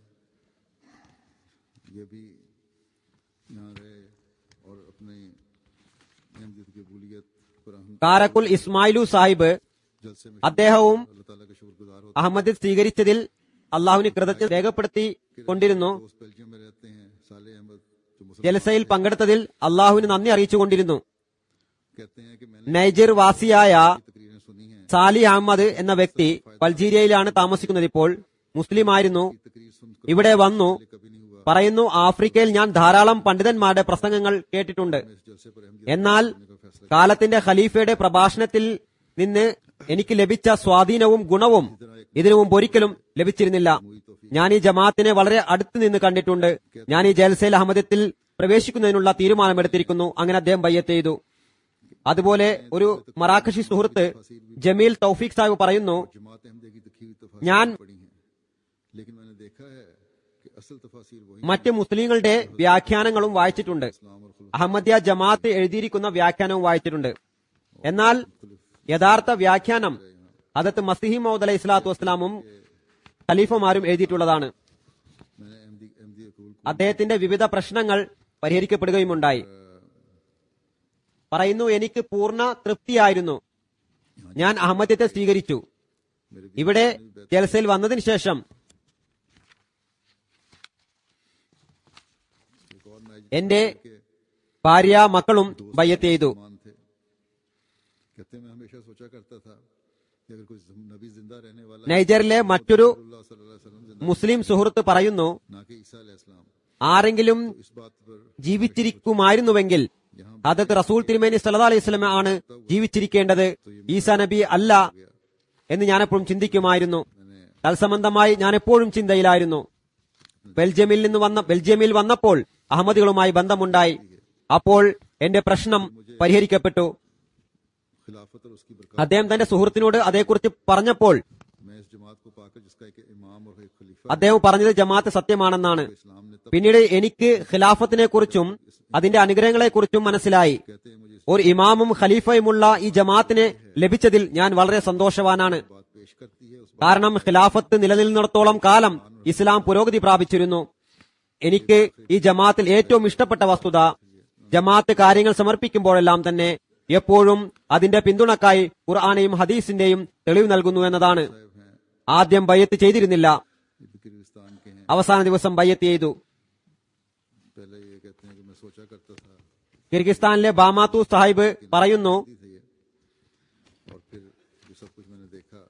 Speaker 2: ये भी यहाँ रहे और अपनी अहमदियत की कबूलियत पर हम
Speaker 3: കാരക്കുൽ ഇസ്മായിലു സാഹിബ്
Speaker 2: जलसे में
Speaker 3: അദ്ദേഹവും
Speaker 2: अल्लाह ताला का शुक्रगुजार होते
Speaker 3: അഹമ്മദ് സ്വീകരിച്ചതിൽ അള്ളാഹുവിന് കൃതജ്ഞത രേഖപ്പെടുത്തി കൊണ്ടിരുന്നു
Speaker 2: दोस्त बेल्जियम में रहते हैं साले अहमद जो मुसलमान
Speaker 3: ജലസയിൽ പങ്കെടുത്തതിൽ അള്ളാഹുവിന് നന്ദി അറിയിച്ചുകൊണ്ടിരുന്നു
Speaker 2: कहते हैं कि मैंने
Speaker 3: നൈജർ വാസിയായ
Speaker 2: तकरीरें सुनी हैं
Speaker 3: സാലി അഹമ്മദ് എന്ന വ്യക്തി അൾജീരിയയിലാണ് താമസിക്കുന്നത് ഇപ്പോൾ മുസ്ലിം ആയിരുന്നു
Speaker 2: तकरीर सुन
Speaker 3: ഇവിടെ വന്നു
Speaker 2: कभी नहीं हुआ
Speaker 3: പറയുന്നു ആഫ്രിക്കയിൽ ഞാൻ ധാരാളം പണ്ഡിതന്മാരുടെ പ്രസംഗങ്ങൾ കേട്ടിട്ടുണ്ട്
Speaker 2: इस जलसे पर अहमदियत
Speaker 3: എന്നാൽ കാലത്തിന്റെ ഖലീഫയുടെ പ്രഭാഷണത്തിൽ നിന്ന് എനിക്ക് ലഭിച്ച സ്വാധീനവും ഗുണവും ഇതിനു മുമ്പ് ഒരിക്കലും ലഭിച്ചിരുന്നില്ല ഞാൻ ഈ ജമാഅത്തിനെ വളരെ അടുത്ത് നിന്ന് കണ്ടിട്ടുണ്ട് ഞാൻ ഈ ജൽസയിൽ അഹമ്മദത്തിൽ പ്രവേശിക്കുന്നതിനുള്ള തീരുമാനമെടുത്തിരിക്കുന്നു അങ്ങനെ അദ്ദേഹം ബയ്യത്ത് ചെയ്തു അതുപോലെ ഒരു മറാഖഷി സുഹൃത്ത് ജമീൽ തൗഫീഖ് സാഹിബ് പറയുന്നു
Speaker 2: जमात अहमदिया की तखीर तफासिर
Speaker 3: ഞാൻ
Speaker 2: पड़ी हैं लेकिन मैंने देखा है कि असल तफासिर वही
Speaker 3: മറ്റ് മുസ്ലിങ്ങളുടെ വ്യാഖ്യാനങ്ങളും വായിച്ചിട്ടുണ്ട്
Speaker 2: इस्लाम और खुल
Speaker 3: അഹമ്മദിയ ജമാഅത്ത് എഴുതിയിരിക്കുന്ന വ്യാഖ്യാനവും വായിച്ചിട്ടുണ്ട് എന്നാൽ യഥാർത്ഥ വ്യാഖ്യാനം അതത്ത് മസിഹി മൗദ് അലൈഹി സ്വലാത്തു വസ്സലാമും ഖലീഫമാരും എഴുതിയിട്ടുള്ളതാണ്
Speaker 2: मैंने अहमदी अहमदिया कबूल
Speaker 3: അദ്ദേഹത്തിന്റെ വിവിധ പ്രശ്നങ്ങൾ പരിഹരിക്കപ്പെടുകയുമുണ്ടായി പറയുന്നു എനിക്ക് പൂർണ്ണ തൃപ്തിയായിരുന്നു ഞാൻ അഹമ്മദ്യത്തെ സ്വീകരിച്ചു ഇവിടെ ജലസയിൽ വന്നതിന് ശേഷം എന്റെ ഭാര്യ മക്കളും ബയ്യത്ത് ചെയ്തു
Speaker 2: मान थे कहते मैं हमेशा सोचा करता था कि अगर कोई नबी जिंदा रहने वाला है,
Speaker 3: നൈജറിലെ मറ്റൊരു
Speaker 2: रसूलुल्लाह सल्लल्लाहु अलैहि वसल्लम जिंदा
Speaker 3: മുസ്ലിം സുഹൃത്ത് പറയുന്നു
Speaker 2: ना कि ईसा अलैहिस्सलाम
Speaker 3: ആരെങ്കിലും
Speaker 2: इस बात पर
Speaker 3: ജീവിച്ചിരിക്കുമായിരുന്നുവെങ്കിൽ അതത് റസൂൽ തിരുമേനി സല്ലല്ലാഹു അലൈഹി വസല്ലമ ആണ് ജീവിച്ചിരിക്കേണ്ടത് ഈസാ നബി അല്ല എന്ന് ഞാൻ എപ്പോഴും ചിന്തിക്കുമായിരുന്നു തത്സംബന്ധമായി ഞാൻ എപ്പോഴും ചിന്തയിലായിരുന്നു ബെൽജിയമിൽ നിന്ന് വന്ന ബെൽജിയമിൽ വന്നപ്പോൾ അഹമ്മദികളുമായി ബന്ധമുണ്ടായി അപ്പോൾ എന്റെ പ്രശ്നം പരിഹരിക്കപ്പെട്ടു
Speaker 2: खिलाफत और उसकी बरकत
Speaker 3: അദ്ദേഹം തന്റെ സുഹൃത്തിനോട് അതേക്കുറിച്ച് പറഞ്ഞപ്പോൾ
Speaker 2: मैं इस जमात को पाकर जिसका एक इमाम और एक खलीफा
Speaker 3: അദ്ദേഹം പറഞ്ഞത് ജമാഅത്ത് സത്യമാണെന്നാണ്
Speaker 2: इस्लाम ने तब
Speaker 3: പിന്നീട് എനിക്ക് ഖിലാഫത്തിനെ കുറിച്ചും അതിന്റെ അനുഗ്രഹങ്ങളെക്കുറിച്ചും മനസ്സിലായി
Speaker 2: कहते हैं मुझे इस
Speaker 3: ഒരു ഇമാമും ഖലീഫയുമുള്ള ഈ ജമാഅത്തിനെ ലഭിച്ചതിൽ ഞാൻ വളരെ സന്തോഷവാനാണ്
Speaker 2: बात पेश करती है उस
Speaker 3: കാരണം ഖിലാഫത്ത് നിലനിൽക്കുന്നിടത്തോളം കാലം ഇസ്ലാം പുരോഗതി പ്രാപിച്ചിരുന്നു എനിക്ക് ഈ ജമാഅത്തിൽ ഏറ്റവും ഇഷ്ടപ്പെട്ട വസ്തുത ജമാഅത്ത് കാര്യങ്ങൾ സമർപ്പിക്കുമ്പോഴെല്ലാം തന്നെ എപ്പോഴും അതിന്റെ പിന്തുണക്കായി ഖുർആാനെയും ഹദീസിന്റെയും തെളിവ് നൽകുന്നു എന്നതാണ് ആദ്യം ബയ്യത്ത് ചെയ്തിരുന്നില്ല
Speaker 2: ये भी किर्गिस्तान के हैं
Speaker 3: അവസാന ദിവസം ബയ്യത്ത് ചെയ്തു
Speaker 2: पहले ये कहते हैं कि मैं सोचा करता था
Speaker 3: കിർഗിസ്ഥാനിലെ ബാമാത്തു സാഹിബ് പറയുന്നു
Speaker 2: थे ये और फिर जो सब कुछ मैंने देखा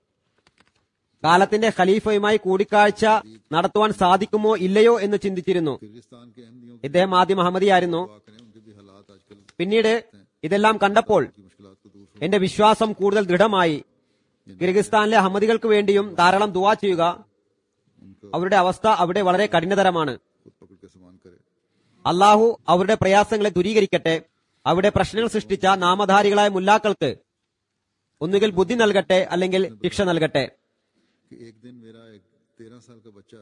Speaker 3: കാലത്തിന്റെ ഖലീഫയുമായി കൂടിക്കാഴ്ച നടത്തുവാൻ സാധിക്കുമോ ഇല്ലയോ എന്ന് ചിന്തിച്ചിരുന്നു
Speaker 2: किर्गिस्तान के अहमदियों
Speaker 3: ഇദ്ദേഹം ആദ്യം അഹമ്മദിയായിരുന്നു
Speaker 2: दुआ करें उनके भी हालात आजकल की
Speaker 3: പിന്നീട് ഇതെല്ലാം കണ്ടപ്പോൾ
Speaker 2: मुश्किल को दूर हो
Speaker 3: എന്റെ വിശ്വാസം കൂടുതൽ ദൃഢമായി കിർഗിസ്ഥാനിലെ അഹമ്മദികൾക്ക് വേണ്ടിയും ധാരാളം ദുവാ ചെയ്യുക അവരുടെ അവസ്ഥ അവിടെ വളരെ കഠിനതരമാണ്
Speaker 2: खुद पकड़ के समान करे
Speaker 3: അള്ളാഹു അവരുടെ പ്രയാസങ്ങളെ ദൂരീകരിക്കട്ടെ അവിടെ പ്രശ്നങ്ങൾ സൃഷ്ടിച്ച നാമധാരികളായ മുല്ലാക്കൾക്ക് ഒന്നുകിൽ ബുദ്ധി നൽകട്ടെ അല്ലെങ്കിൽ ശിക്ഷ നൽകട്ടെ
Speaker 2: कि एक दिन मेरा एक तेरह साल का बच्चा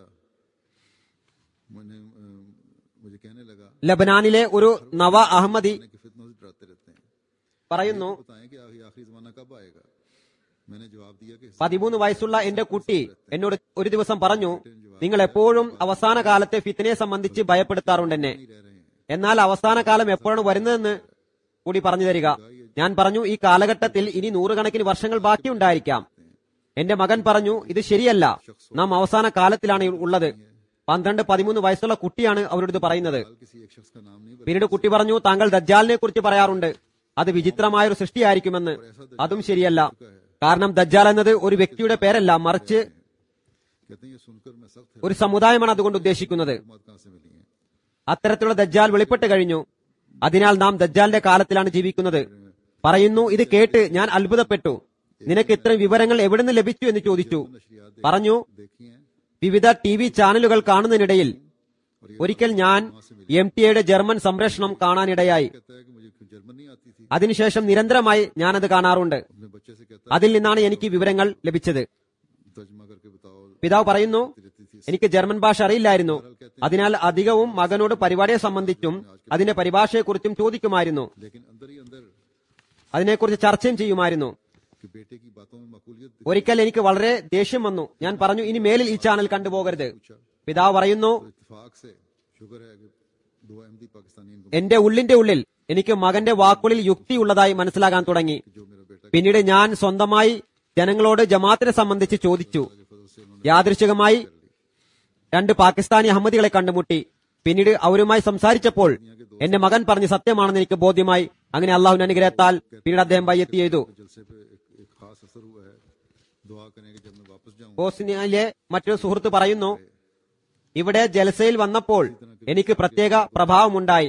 Speaker 2: मैंने अ, मुझे कहने लगा
Speaker 3: ലബനാനിലെ ഒരു നവ അഹമ്മദി
Speaker 2: कि फितनों से डराते रहते हैं
Speaker 3: പറയുന്നു
Speaker 2: बताएं कि आखिरी आखिरी जमाना कब आएगा मैंने जवाब दिया कि
Speaker 3: പതിമൂന്ന് വയസ്സുള്ള എന്റെ കുട്ടി എന്നോട് ഒരു ദിവസം പറഞ്ഞു നിങ്ങൾ എപ്പോഴും അവസാന കാലത്തെ ഫിത്തിനെ സംബന്ധിച്ച് ഭയപ്പെടുത്താറുണ്ട് എന്നെ
Speaker 2: नहीं रह रहे हैं
Speaker 3: എന്നാൽ അവസാന കാലം എപ്പോഴാണ് വരുന്നതെന്ന് കൂടി പറഞ്ഞു തരിക ഞാൻ പറഞ്ഞു ഈ കാലഘട്ടത്തിൽ ഇനി നൂറുകണക്കിന് വർഷങ്ങൾ ബാക്കിയുണ്ടായിരിക്കാം എന്റെ മകൻ പറഞ്ഞു ഇത് ശരിയല്ല നാം അവസാന കാലത്തിലാണ് ഉള്ളത് പന്ത്രണ്ട് പതിമൂന്ന് വയസ്സുള്ള കുട്ടിയാണ് അവരോട് ഇത് പറയുന്നത്
Speaker 2: कल किसी एक शख्स का नाम नहीं
Speaker 3: പിന്നീട് കുട്ടി പറഞ്ഞു താങ്കൾ ദജ്ജാലിനെ കുറിച്ച് പറയാറുണ്ട് അത് വിചിത്രമായ ഒരു സൃഷ്ടിയായിരിക്കുമെന്ന് അതും ശരിയല്ല കാരണം ദജ്ജാൽ എന്നത് ഒരു വ്യക്തിയുടെ പേരല്ല മറിച്ച്
Speaker 2: कहते हैं ये सुनकर मैं सख्त
Speaker 3: ഒരു സമുദായമാണ് അതുകൊണ്ട് ഉദ്ദേശിക്കുന്നത്
Speaker 2: मत कहां से मिली है
Speaker 3: അത്തരത്തിലുള്ള ദജ്ജാൽ വെളിപ്പെട്ട് കഴിഞ്ഞു അതിനാൽ നാം ദജ്ജാലിന്റെ കാലത്തിലാണ് ജീവിക്കുന്നത് പറയുന്നു ഇത് കേട്ട് ഞാൻ അത്ഭുതപ്പെട്ടു നിനക്ക് ഇത്രയും വിവരങ്ങൾ എവിടുന്ന് ലഭിച്ചു എന്ന് ചോദിച്ചു പറഞ്ഞു
Speaker 2: देखी हैं
Speaker 3: വിവിധ ടി വി ചാനലുകൾ കാണുന്നതിനിടയിൽ ഒരിക്കൽ ഞാൻ എം ടി എയുടെ ജർമ്മൻ സംപ്രേഷണം കാണാനിടയായി
Speaker 2: कहता है कि मुझे जर्मन नहीं आती थी
Speaker 3: അതിനുശേഷം നിരന്തരമായി ഞാനത് കാണാറുണ്ട്
Speaker 2: अपने बच्चे से कहता
Speaker 3: അതിൽ നിന്നാണ് എനിക്ക് വിവരങ്ങൾ ലഭിച്ചത്
Speaker 2: तर्जमा करके बताओ
Speaker 3: പിതാവ് പറയുന്നു
Speaker 2: रहती थी
Speaker 3: എനിക്ക് ജർമ്മൻ ഭാഷ അറിയില്ലായിരുന്നു അതിനാൽ അധികവും മകനോട് പരിപാടിയെ സംബന്ധിച്ചും അതിന്റെ പരിഭാഷയെക്കുറിച്ചും ചോദിക്കുമായിരുന്നു
Speaker 2: लेकिन अंदर ही अंदर
Speaker 3: അതിനെക്കുറിച്ച് ചർച്ചയും ചെയ്യുമായിരുന്നു
Speaker 2: कि बेटे की बातों में मकबूलियत
Speaker 3: ഒരിക്കൽ എനിക്ക് വളരെ ദേഷ്യം വന്നു ഞാൻ പറഞ്ഞു ഇനി മേലിൽ ഈ ചാനൽ കണ്ടുപോകരുത് പിതാവ് പറയുന്നു
Speaker 2: तो इत्तेफाक से शुक्र है कि दो अहमदी पाकिस्तानी इनको
Speaker 3: എന്റെ ഉള്ളിന്റെ ഉള്ളിൽ എനിക്ക് മകന്റെ വാക്കുകളിൽ യുക്തിയുള്ളതായി മനസ്സിലാകാൻ തുടങ്ങി
Speaker 2: जो मेरा बेटा
Speaker 3: പിന്നീട് ഞാൻ സ്വന്തമായി ജനങ്ങളോട് ജമാത്തിനെ സംബന്ധിച്ച് ചോദിച്ചു യാദൃശികമായി രണ്ട് പാകിസ്ഥാനി അഹമ്മദികളെ കണ്ടുമുട്ടി പിന്നീട് അവരുമായി സംസാരിച്ചപ്പോൾ എന്റെ മകൻ പറഞ്ഞ് സത്യമാണെന്ന് എനിക്ക് ബോധ്യമായി അങ്ങനെ അള്ളാഹുവിന്റെ അനുഗ്രഹത്താൽ പിന്നീട് അദ്ദേഹം ബയ്യത്ത് ചെയ്തു
Speaker 2: जलसे पे एक, एक खास असर हुआ है दुआ करें कि जब मैं वापस जाऊं
Speaker 3: ബോസ്നിയയിലെ മറ്റൊരു സുഹൃത്ത് പറയുന്നു ഇവിടെ ജലസയിൽ വന്നപ്പോൾ എനിക്ക് പ്രത്യേക പ്രഭാവമുണ്ടായി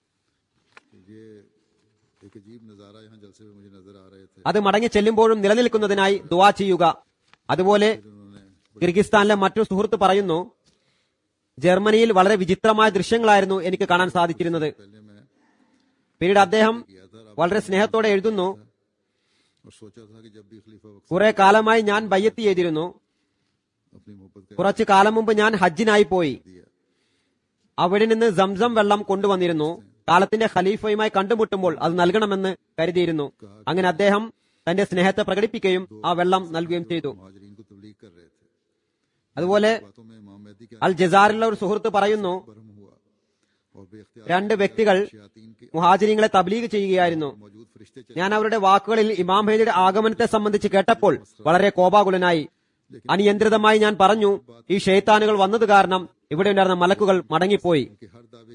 Speaker 2: ये एक अजीब नजारा यहाँ जलसे में मुझे नजर आ रहे थे
Speaker 3: അത് മടങ്ങി ചെല്ലുമ്പോഴും നിലനിൽക്കുന്നതിനായി ദുവാ ചെയ്യുക അതുപോലെ
Speaker 2: उन्होंने
Speaker 3: കിർഗിസ്ഥാനിലെ മറ്റൊരു സുഹൃത്ത് പറയുന്നു ജർമ്മനിയിൽ വളരെ വിചിത്രമായ ദൃശ്യങ്ങളായിരുന്നു എനിക്ക് കാണാൻ സാധിച്ചിരുന്നത്
Speaker 2: पहले मैं
Speaker 3: പിന്നീട് അദ്ദേഹം വളരെ സ്നേഹത്തോടെ എഴുതുന്നു
Speaker 2: और सोचा था कि जब भी खलीफा वक्त
Speaker 3: കുറെ കാലമായി ഞാൻ ബയ്യത്ത് ചെയ്തിരുന്നു
Speaker 2: अपनी मोहब्बत का
Speaker 3: കുറച്ചു കാലം മുമ്പ് ഞാൻ ഹജ്ജിനായി പോയി
Speaker 2: दिया
Speaker 3: അവിടെ നിന്ന് സംസം വെള്ളം കൊണ്ടുവന്നിരുന്നു കാലത്തിന്റെ ഖലീഫയുമായി കണ്ടുമുട്ടുമ്പോൾ അത് നൽകണമെന്ന് കരുതിയിരുന്നു അങ്ങനെ അദ്ദേഹം തന്റെ സ്നേഹത്തെ പ്രകടിപ്പിക്കുകയും ആ വെള്ളം നൽകുകയും ചെയ്തു
Speaker 2: महाजरीन को तबलीग कर रहे थे
Speaker 3: അതുപോലെ
Speaker 2: बातों में इमाम मेहदी के
Speaker 3: അൽ ജസാറിലുള്ള ഒരു സുഹൃത്ത് പറയുന്നു
Speaker 2: भरम हुआ और बेख्तियार
Speaker 3: രണ്ട് വ്യക്തികൾ
Speaker 2: शयातीन के
Speaker 3: മുഹാജിരിങ്ങളെ തബ്ലീഗ് ചെയ്യുകയായിരുന്നു
Speaker 2: मौजूद फरिश्ते चले
Speaker 3: ഞാൻ അവരുടെ വാക്കുകളിൽ ഇമാം ഹേദിയുടെ ആഗമനത്തെ സംബന്ധിച്ച് കേട്ടപ്പോൾ വളരെ കോപാകുലനായി അനിയന്ത്രിതമായി ഞാൻ പറഞ്ഞു ഈ ഷെയ്ത്താനുകൾ വന്നത് കാരണം ഇവിടെ ഉണ്ടായിരുന്ന മലക്കുകൾ മടങ്ങിപ്പോയി
Speaker 2: कि हर दावे की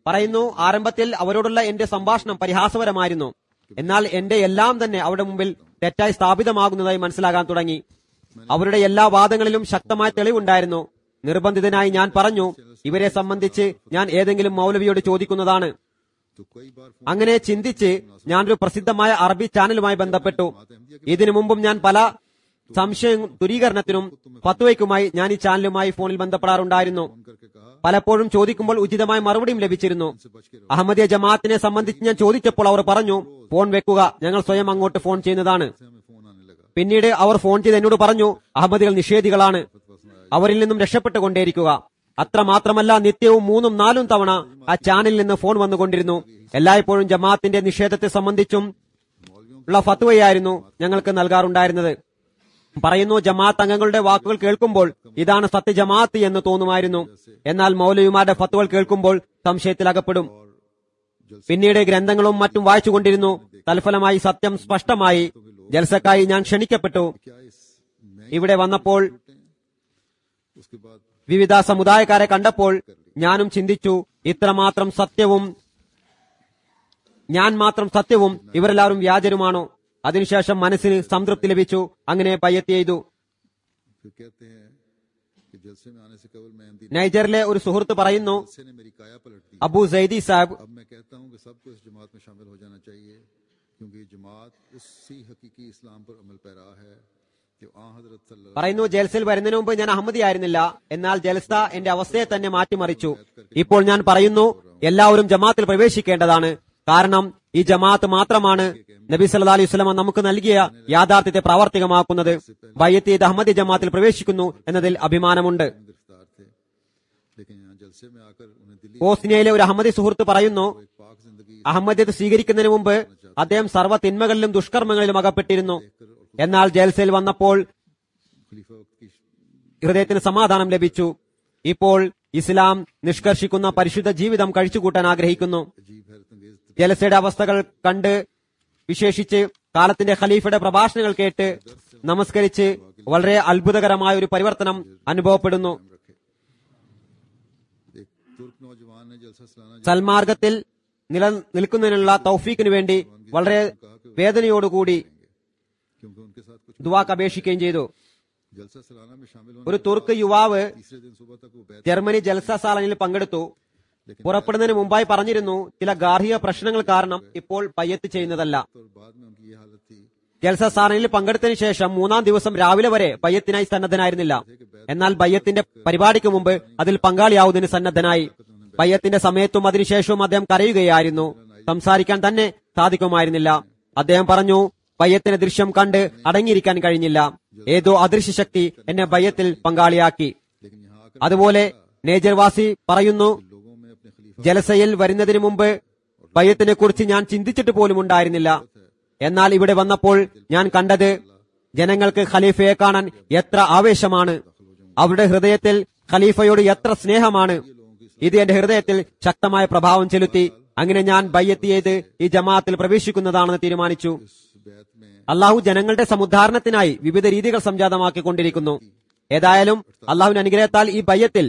Speaker 3: പറയുന്നു ആരംഭത്തിൽ അവരോടുള്ള എന്റെ സംഭാഷണം പരിഹാസപരമായിരുന്നു എന്നാൽ എന്റെ എല്ലാം തന്നെ അവരുടെ മുമ്പിൽ തെറ്റായി സ്ഥാപിതമാകുന്നതായി മനസ്സിലാകാൻ തുടങ്ങി അവരുടെ എല്ലാ വാദങ്ങളിലും ശക്തമായ തെളിവുണ്ടായിരുന്നു നിർബന്ധിതനായി ഞാൻ പറഞ്ഞു ഇവരെ സംബന്ധിച്ച് ഞാൻ ഏതെങ്കിലും മൗലവിയോട് ചോദിക്കുന്നതാണ്
Speaker 2: तो कई बार फोन
Speaker 3: അങ്ങനെ ചിന്തിച്ച് ഞാനൊരു പ്രസിദ്ധമായ അറബി ചാനലുമായി ബന്ധപ്പെട്ടു ഇതിനു മുമ്പും ഞാൻ പല സംശയ ദൂരീകരണത്തിനും ഫത്വയ്ക്കുമായി ഞാൻ ഈ ചാനലുമായി ഫോണിൽ ബന്ധപ്പെടാറുണ്ടായിരുന്നു
Speaker 2: करके कहा
Speaker 3: പലപ്പോഴും ചോദിക്കുമ്പോൾ ഉചിതമായ മറുപടിയും ലഭിച്ചിരുന്നു അഹമ്മദിയ ജമാഅത്തിനെ സംബന്ധിച്ച് ഞാൻ ചോദിച്ചപ്പോൾ അവർ പറഞ്ഞു ഫോൺ വെക്കുക ഞങ്ങൾ സ്വയം അങ്ങോട്ട് ഫോൺ ചെയ്യുന്നതാണ്
Speaker 2: से हमें फोन आने लगा
Speaker 3: പിന്നീട് അവർ ഫോൺ ചെയ്ത് എന്നോട് പറഞ്ഞു അഹമ്മദികൾ നിഷേധികളാണ് അവരിൽ നിന്നും രക്ഷപ്പെട്ടുകൊണ്ടേയിരിക്കുക അത്ര മാത്രമല്ല നിത്യവും മൂന്നും നാലും തവണ ആ ചാനലിൽ നിന്ന് ഫോൺ വന്നുകൊണ്ടിരുന്നു എല്ലായ്പ്പോഴും ജമാഅത്തിന്റെ നിഷേധത്തെ സംബന്ധിച്ചും ഉള്ള ഫത്വയായിരുന്നു ഞങ്ങൾക്ക് നൽകാറുണ്ടായിരുന്നത് പറയുന്നു ജമാഅത്ത് അംഗങ്ങളുടെ വാക്കുകൾ കേൾക്കുമ്പോൾ ഇതാണ് സത്യ ജമാഅത്ത് എന്ന് തോന്നുമായിരുന്നു എന്നാൽ മൗലവിമാരുടെ ഫത്വകൾ കേൾക്കുമ്പോൾ സംശയത്തിലകപ്പെടും പിന്നീട് ഗ്രന്ഥങ്ങളും മറ്റും വായിച്ചുകൊണ്ടിരുന്നു തൽഫലമായി സത്യം സ്പഷ്ടമായി ജൽസക്കായി ഞാൻ ക്ഷണിക്കപ്പെട്ടു
Speaker 2: क्या इस मैं
Speaker 3: ഇവിടെ വന്നപ്പോൾ
Speaker 2: उसके बाद
Speaker 3: വിവിധ സമുദായക്കാരെ കണ്ടപ്പോൾ ഞാനും ചിന്തിച്ചു ഇത്രമാത്രം സത്യവും ഞാൻ മാത്രം സത്യവും ഇവരെല്ലാവരും വ്യാജരുമാണോ അതിനുശേഷം മനസ്സിന് സംതൃപ്തി ലഭിച്ചു അങ്ങനെ പയ്യത്ത് ചെയ്തു
Speaker 2: फिर कहते हैं कि जलसे में आने से केवल मैं अहमदी
Speaker 3: നൈജറിലെ ഒരു സുഹൃത്ത് പറയുന്നു
Speaker 2: जलसे ने मेरी काया पलट दी
Speaker 3: അബു സൈദി സാബ്
Speaker 2: अब मैं कहता हूं कि सबको इस जमात में शामिल हो जाना चाहिए क्योंकि ये जमात उसी हकीकी इस्लाम पर अमल पैरा है जो आ हजरत सल्लल्लाहु
Speaker 3: പറയുന്നു ജൽസിൽ വരുന്നതിന് മുമ്പ് ഞാൻ അഹമ്മദിയായിരുന്നില്ല എന്നാൽ ജൽസ എന്റെ അവസ്ഥയെ തന്നെ മാറ്റിമറിച്ചു ഇപ്പോൾ ഞാൻ പറയുന്നു എല്ലാവരും ജമാത്തിൽ പ്രവേശിക്കേണ്ടതാണ് കാരണം ഈ ജമാഅത്ത് മാത്രമാണ് നബി സല്ലാ അലൈഹി സ്വലമ നമുക്ക് നൽകിയ യാഥാർത്ഥ്യത്തെ പ്രാവർത്തികമാക്കുന്നത് ബയ്യത്ത് ചെയ്ത് അഹമ്മദി ജമാത്തിൽ പ്രവേശിക്കുന്നു എന്നതിൽ അഭിമാനമുണ്ട്
Speaker 2: में गिरफ्तार थे लेकिन यहाँ जलसे में आकर उन्हें दिल्ली
Speaker 3: ബോസ്നിയയിലെ ഒരു അഹമ്മദി സുഹൃത്ത് പറയുന്നു
Speaker 2: एक पाक जिंदगी
Speaker 3: അഹമ്മദിയത്ത് സ്വീകരിക്കുന്നതിന് മുമ്പ് അദ്ദേഹം സർവ്വ തിന്മകളിലും ദുഷ്കർമ്മങ്ങളിലും അകപ്പെട്ടിരുന്നു എന്നാൽ ജൽസയിൽ വന്നപ്പോൾ
Speaker 2: खलीफा वक्त की
Speaker 3: ഹൃദയത്തിന് സമാധാനം ലഭിച്ചു ഇപ്പോൾ ഇസ്ലാം നിഷ്കർഷിക്കുന്ന പരിശുദ്ധ ജീവിതം കഴിച്ചുകൂട്ടാൻ ആഗ്രഹിക്കുന്നു
Speaker 2: अजीब हैरत अंगेज
Speaker 3: ജലസയുടെ അവസ്ഥകൾ കണ്ട് വിശേഷിച്ച് കാലത്തിന്റെ ഖലീഫയുടെ പ്രഭാഷണങ്ങൾ കേട്ട് നമസ്കരിച്ച് വളരെ അത്ഭുതകരമായ ഒരു പരിവർത്തനം അനുഭവപ്പെടുന്നു
Speaker 2: रखे एक तुर्क नौजवान ने जलसा सलाना
Speaker 3: സൽമാർഗത്തിൽ നിലനിൽക്കുന്നതിനുള്ള തൗഫീക്കിനു വേണ്ടി വളരെ വേദനയോടുകൂടി
Speaker 2: क्योंकि उनके साथ कुछ
Speaker 3: ദുവാക്ക് അപേക്ഷിക്കുകയും ചെയ്തു
Speaker 2: जलसा सलाना में शामिल
Speaker 3: ഒരു
Speaker 2: होने
Speaker 3: തുർക്ക് യുവാവ്
Speaker 2: तीसरे दिन सुबह तक वो बैठ
Speaker 3: ജർമ്മനി ജൽസ സാലനിൽ പങ്കെടുത്തു പുറപ്പെടുന്നതിന് മുമ്പായി പറഞ്ഞിരുന്നു ചില ഗാർഹിക പ്രശ്നങ്ങൾ കാരണം ഇപ്പോൾ പയ്യത്ത് ചെയ്യുന്നതല്ല
Speaker 2: और बाद में उनकी ये हालत थी
Speaker 3: ജൽസ സാലനിൽ പങ്കെടുത്തതിന് ശേഷം മൂന്നാം ദിവസം രാവിലെ വരെ ബയ്യത്തിനായി സന്നദ്ധനായിരുന്നില്ല എന്നാൽ ബയ്യത്തിന്റെ പരിപാടിക്ക് മുമ്പ് അതിൽ പങ്കാളിയാവുന്നതിന് സന്നദ്ധനായി ബയ്യത്തിന്റെ സമയത്തും അതിനുശേഷവും അദ്ദേഹം കരയുകയായിരുന്നു സംസാരിക്കാൻ തന്നെ സാധിക്കുമായിരുന്നില്ല അദ്ദേഹം പറഞ്ഞു ബയ്യത്തിന്റെ ദൃശ്യം കണ്ട് അടങ്ങിയിരിക്കാൻ കഴിഞ്ഞില്ല ഏതോ അദൃശ്യ ശക്തി എന്നെ ബയ്യത്തിൽ പങ്കാളിയാക്കി
Speaker 2: लेकिन यहाँ आकर
Speaker 3: അതുപോലെ നേജർവാസി പറയുന്നു
Speaker 2: लोगों में अपने खलीफा
Speaker 3: ജലസയിൽ വരുന്നതിന് മുമ്പ് ബയ്യത്തിനെ കുറിച്ച് ഞാൻ ചിന്തിച്ചിട്ട് പോലും ഉണ്ടായിരുന്നില്ല എന്നാൽ ഇവിടെ വന്നപ്പോൾ ഞാൻ കണ്ടത് ജനങ്ങൾക്ക് ഖലീഫയെ കാണാൻ എത്ര ആവേശമാണ് അവരുടെ ഹൃദയത്തിൽ ഖലീഫയോട് എത്ര സ്നേഹമാണ് ഇത് എന്റെ ഹൃദയത്തിൽ ശക്തമായ പ്രഭാവം ചെലുത്തി അങ്ങനെ ഞാൻ ബയ്യത്ത് ചെയ്ത് ഈ ജമാഅത്തിൽ പ്രവേശിക്കുന്നതാണെന്ന് തീരുമാനിച്ചു
Speaker 2: इस बैत में
Speaker 3: അള്ളാഹു ജനങ്ങളുടെ സമുദ്ധാരണത്തിനായി വിവിധ രീതികൾ സംജാതമാക്കിക്കൊണ്ടിരിക്കുന്നു ഏതായാലും അള്ളാഹുവിന്റെ അനുഗ്രഹത്താൽ ഈ ബയ്യത്തിൽ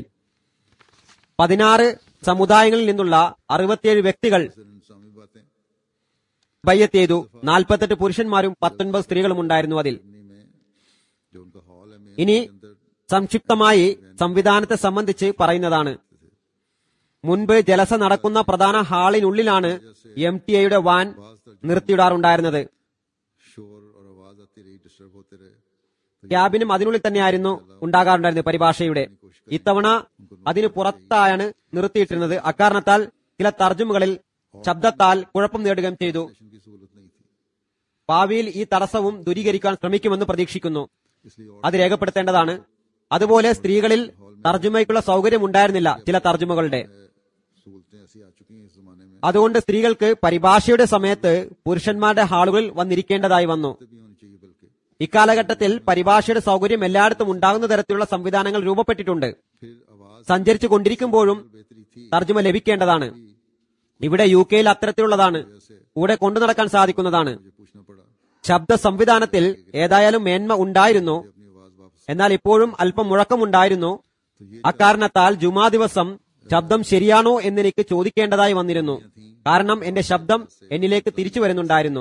Speaker 3: പതിനാറ് സമുദായങ്ങളിൽ നിന്നുള്ള അറുപത്തിയേഴ് വ്യക്തികൾ
Speaker 2: इस्लामी बातें
Speaker 3: ബയ്യത്ത് ചെയ്തു നാൽപ്പത്തെട്ട് പുരുഷന്മാരും പത്തൊൻപത് സ്ത്രീകളും ഉണ്ടായിരുന്നു അതിൽ
Speaker 2: जर्मनी में जो उनका हॉल है में
Speaker 3: ഇനി സംക്ഷിപ്തമായി സംവിധാനത്തെ സംബന്ധിച്ച് പറയുന്നതാണ് മുൻപ് ജലസ നടക്കുന്ന പ്രധാന ഹാളിനുള്ളിലാണ് എം ടി ഐയുടെ വാൻ നിർത്തിയിടാറുണ്ടായിരുന്നത്
Speaker 2: शोर और आवाज आती रही डिस्टर्ब होते रहे
Speaker 3: ക്യാബിനും അതിനുള്ളിൽ തന്നെയായിരുന്നു ഉണ്ടാകാറുണ്ടായിരുന്നത് പരിഭാഷയുടെ ഇത്തവണ അതിന് പുറത്താണ് നിർത്തിയിട്ടിരുന്നത് അക്കാരണത്താൽ ചില തർജ്ജുമുകളിൽ ശബ്ദത്താൽ കുഴപ്പം നേടുകയും ചെയ്തു
Speaker 2: स्टेशन की सहूलत नहीं थी
Speaker 3: ഭാവിയിൽ ഈ തടസ്സവും ദൂരീകരിക്കാൻ ശ്രമിക്കുമെന്ന് പ്രതീക്ഷിക്കുന്നു
Speaker 2: इसलिए और
Speaker 3: അത് രേഖപ്പെടുത്തേണ്ടതാണ് അതുപോലെ സ്ത്രീകളിൽ തർജ്ജമയ്ക്കുള്ള സൗകര്യം ഉണ്ടായിരുന്നില്ല ചില തർജ്ജമകളുടെ
Speaker 2: सहूलतें ऐसी आ चुकी हैं इस जमाने में
Speaker 3: അതുകൊണ്ട് സ്ത്രീകൾക്ക് പരിഭാഷയുടെ സമയത്ത് പുരുഷന്മാരുടെ ഹാളുകളിൽ വന്നിരിക്കേണ്ടതായി വന്നു
Speaker 2: भी होनी चाहिए बल्कि
Speaker 3: ഇക്കാലഘട്ടത്തിൽ പരിഭാഷയുടെ സൗകര്യം എല്ലായിടത്തും ഉണ്ടാകുന്ന തരത്തിലുള്ള സംവിധാനങ്ങൾ രൂപപ്പെട്ടിട്ടുണ്ട്
Speaker 2: फिर आवाज
Speaker 3: സഞ്ചരിച്ചു കൊണ്ടിരിക്കുമ്പോഴും
Speaker 2: बेहतरी थी
Speaker 3: തർജ്ജമ ലഭിക്കേണ്ടതാണ് ഇവിടെ യു കെയിൽ അത്തരത്തിലുള്ളതാണ് കൂടെ കൊണ്ടു നടക്കാൻ സാധിക്കുന്നതാണ്
Speaker 2: मुझे पूछना पड़ा
Speaker 3: ശബ്ദ സംവിധാനത്തിൽ ഏതായാലും മേന്മ ഉണ്ടായിരുന്നു
Speaker 2: अपनी आवाज वापस
Speaker 3: എന്നാൽ ഇപ്പോഴും അല്പം മുഴക്കമുണ്ടായിരുന്നു അക്കാരണത്താൽ ജുമാ ദിവസം ശബ്ദം ശരിയാണോ എന്ന് എനിക്ക് ചോദിക്കേണ്ടതായി വന്നിരുന്നു കാരണം എന്റെ ശബ്ദം എന്നിലേക്ക് തിരിച്ചു വരുന്നുണ്ടായിരുന്നു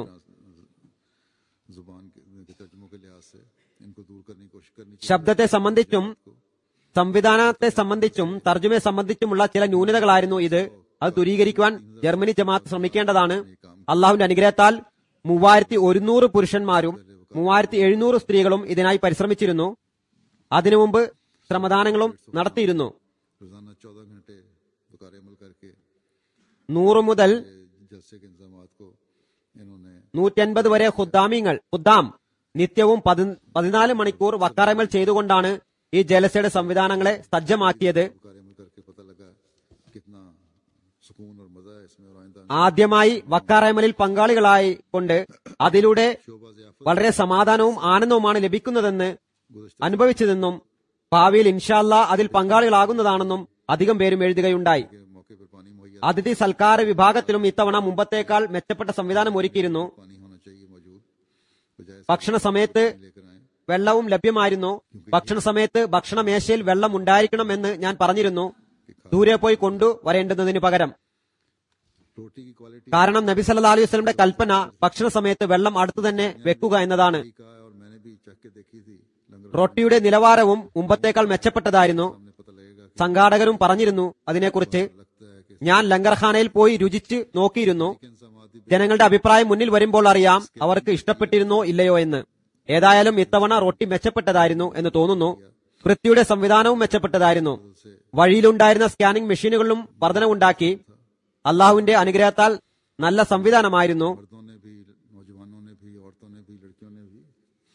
Speaker 2: जुबान के, के तर्जुमों के लिहाज से इनको दूर करने की कोशिश करनी चाहिए
Speaker 3: ശബ്ദത്തെ സംബന്ധിച്ചും സംവിധാനത്തെ സംബന്ധിച്ചും തർജ്ജമയെ സംബന്ധിച്ചുമുള്ള ചില ന്യൂനതകളായിരുന്നു ഇത് അത് ദൂരീകരിക്കുവാൻ ജർമ്മനി ജമാഅത്ത് ശ്രമിക്കേണ്ടതാണ് അള്ളാഹുവിന്റെ അനുഗ്രഹത്താൽ മൂവായിരത്തി ഒരുന്നൂറ് പുരുഷന്മാരും മൂവായിരത്തി എഴുന്നൂറ് സ്ത്രീകളും ഇതിനായി പരിശ്രമിച്ചിരുന്നു അതിനു മുമ്പ് ശ്രമദാനങ്ങളും നടത്തിയിരുന്നു
Speaker 2: रोजाना चौदह घंटे वकार अमल करके
Speaker 3: നൂറ് മുതൽ
Speaker 2: जलसे के इंतजाम को इन्होंने
Speaker 3: നൂറ്റൻപത് വരെ ഖുദ്ദാമിങ്ങൾ ഖുദ്ദാം നിത്യവും പതി- പതിനാല് മണിക്കൂർ വക്കാറമൽ ചെയ്തുകൊണ്ടാണ് ഈ ജലസയുടെ സംവിധാനങ്ങളെ സജ്ജമാക്കിയത്
Speaker 2: वकार अमल करके पता लगा कितना सुकून और मजा है इसमें और आइंदा
Speaker 3: ആദ്യമായി വക്കാറമലിൽ പങ്കാളികളായി കൊണ്ട് അതിലൂടെ
Speaker 2: शोबा ज़ियाफत
Speaker 3: വളരെ സമാധാനവും ആനന്ദവുമാണ് ലഭിക്കുന്നതെന്ന് അനുഭവിച്ചതെന്നും ഭാവിയിൽ ഇൻഷാല്ല അതിൽ പങ്കാളികളാകുന്നതാണെന്നും അധികം പേരും എഴുതുകയുണ്ടായി
Speaker 2: के मौके पर पानी मुहैया
Speaker 3: അതിഥി സൽക്കാര വിഭാഗത്തിലും ഇത്തവണ മുമ്പത്തേക്കാൾ മെച്ചപ്പെട്ട സംവിധാനം ഒരുക്കിയിരുന്നു
Speaker 2: पानी होना चाहिए मौजूद बजाय
Speaker 3: ഭക്ഷണ സമയത്ത്
Speaker 2: लेकर आए
Speaker 3: വെള്ളവും ലഭ്യമായിരുന്നു ഭക്ഷണ സമയത്ത് ഭക്ഷണമേശയിൽ വെള്ളം ഉണ്ടായിരിക്കണമെന്ന് ഞാൻ പറഞ്ഞിരുന്നു ദൂരെ പോയി കൊണ്ടുവരേണ്ടുന്നതിന് പകരം
Speaker 2: रोटी की क्वालिटी
Speaker 3: കാരണം നബി സല്ലാ അലൈഹി വസ്ലമിന്റെ കൽപ്പന ഭക്ഷണ സമയത്ത് വെള്ളം അടുത്തു തന്നെ വെക്കുക എന്നതാണ്
Speaker 2: का है और मैंने भी चख के देखी थी लंगर
Speaker 3: റൊട്ടിയുടെ നിലവാരവും മുമ്പത്തേക്കാൾ മെച്ചപ്പെട്ടതായിരുന്നു
Speaker 2: सामने पता लगेगा कि
Speaker 3: സംഘാടകരും പറഞ്ഞിരുന്നു അതിനെക്കുറിച്ച്
Speaker 2: लगता है कि
Speaker 3: ഞാൻ ലങ്കർഖാനയിൽ പോയി രുചിച്ച് നോക്കിയിരുന്നു
Speaker 2: समाधि
Speaker 3: ജനങ്ങളുടെ അഭിപ്രായം മുന്നിൽ വരുമ്പോൾ അറിയാം അവർക്ക് ഇഷ്ടപ്പെട്ടിരുന്നോ ഇല്ലയോ എന്ന് ഏതായാലും ഇത്തവണ റൊട്ടി മെച്ചപ്പെട്ടതായിരുന്നു എന്ന് തോന്നുന്നു വൃത്തിയുടെ സംവിധാനവും മെച്ചപ്പെട്ടതായിരുന്നു വഴിയിലുണ്ടായിരുന്ന സ്കാനിംഗ് മെഷീനുകളിലും വർധനവുണ്ടാക്കി അള്ളാഹുവിന്റെ അനുഗ്രഹത്താൽ നല്ല സംവിധാനമായിരുന്നു
Speaker 2: मर्दों ने भी नौजवानों ने भी औरतों ने भी लड़कियों ने भी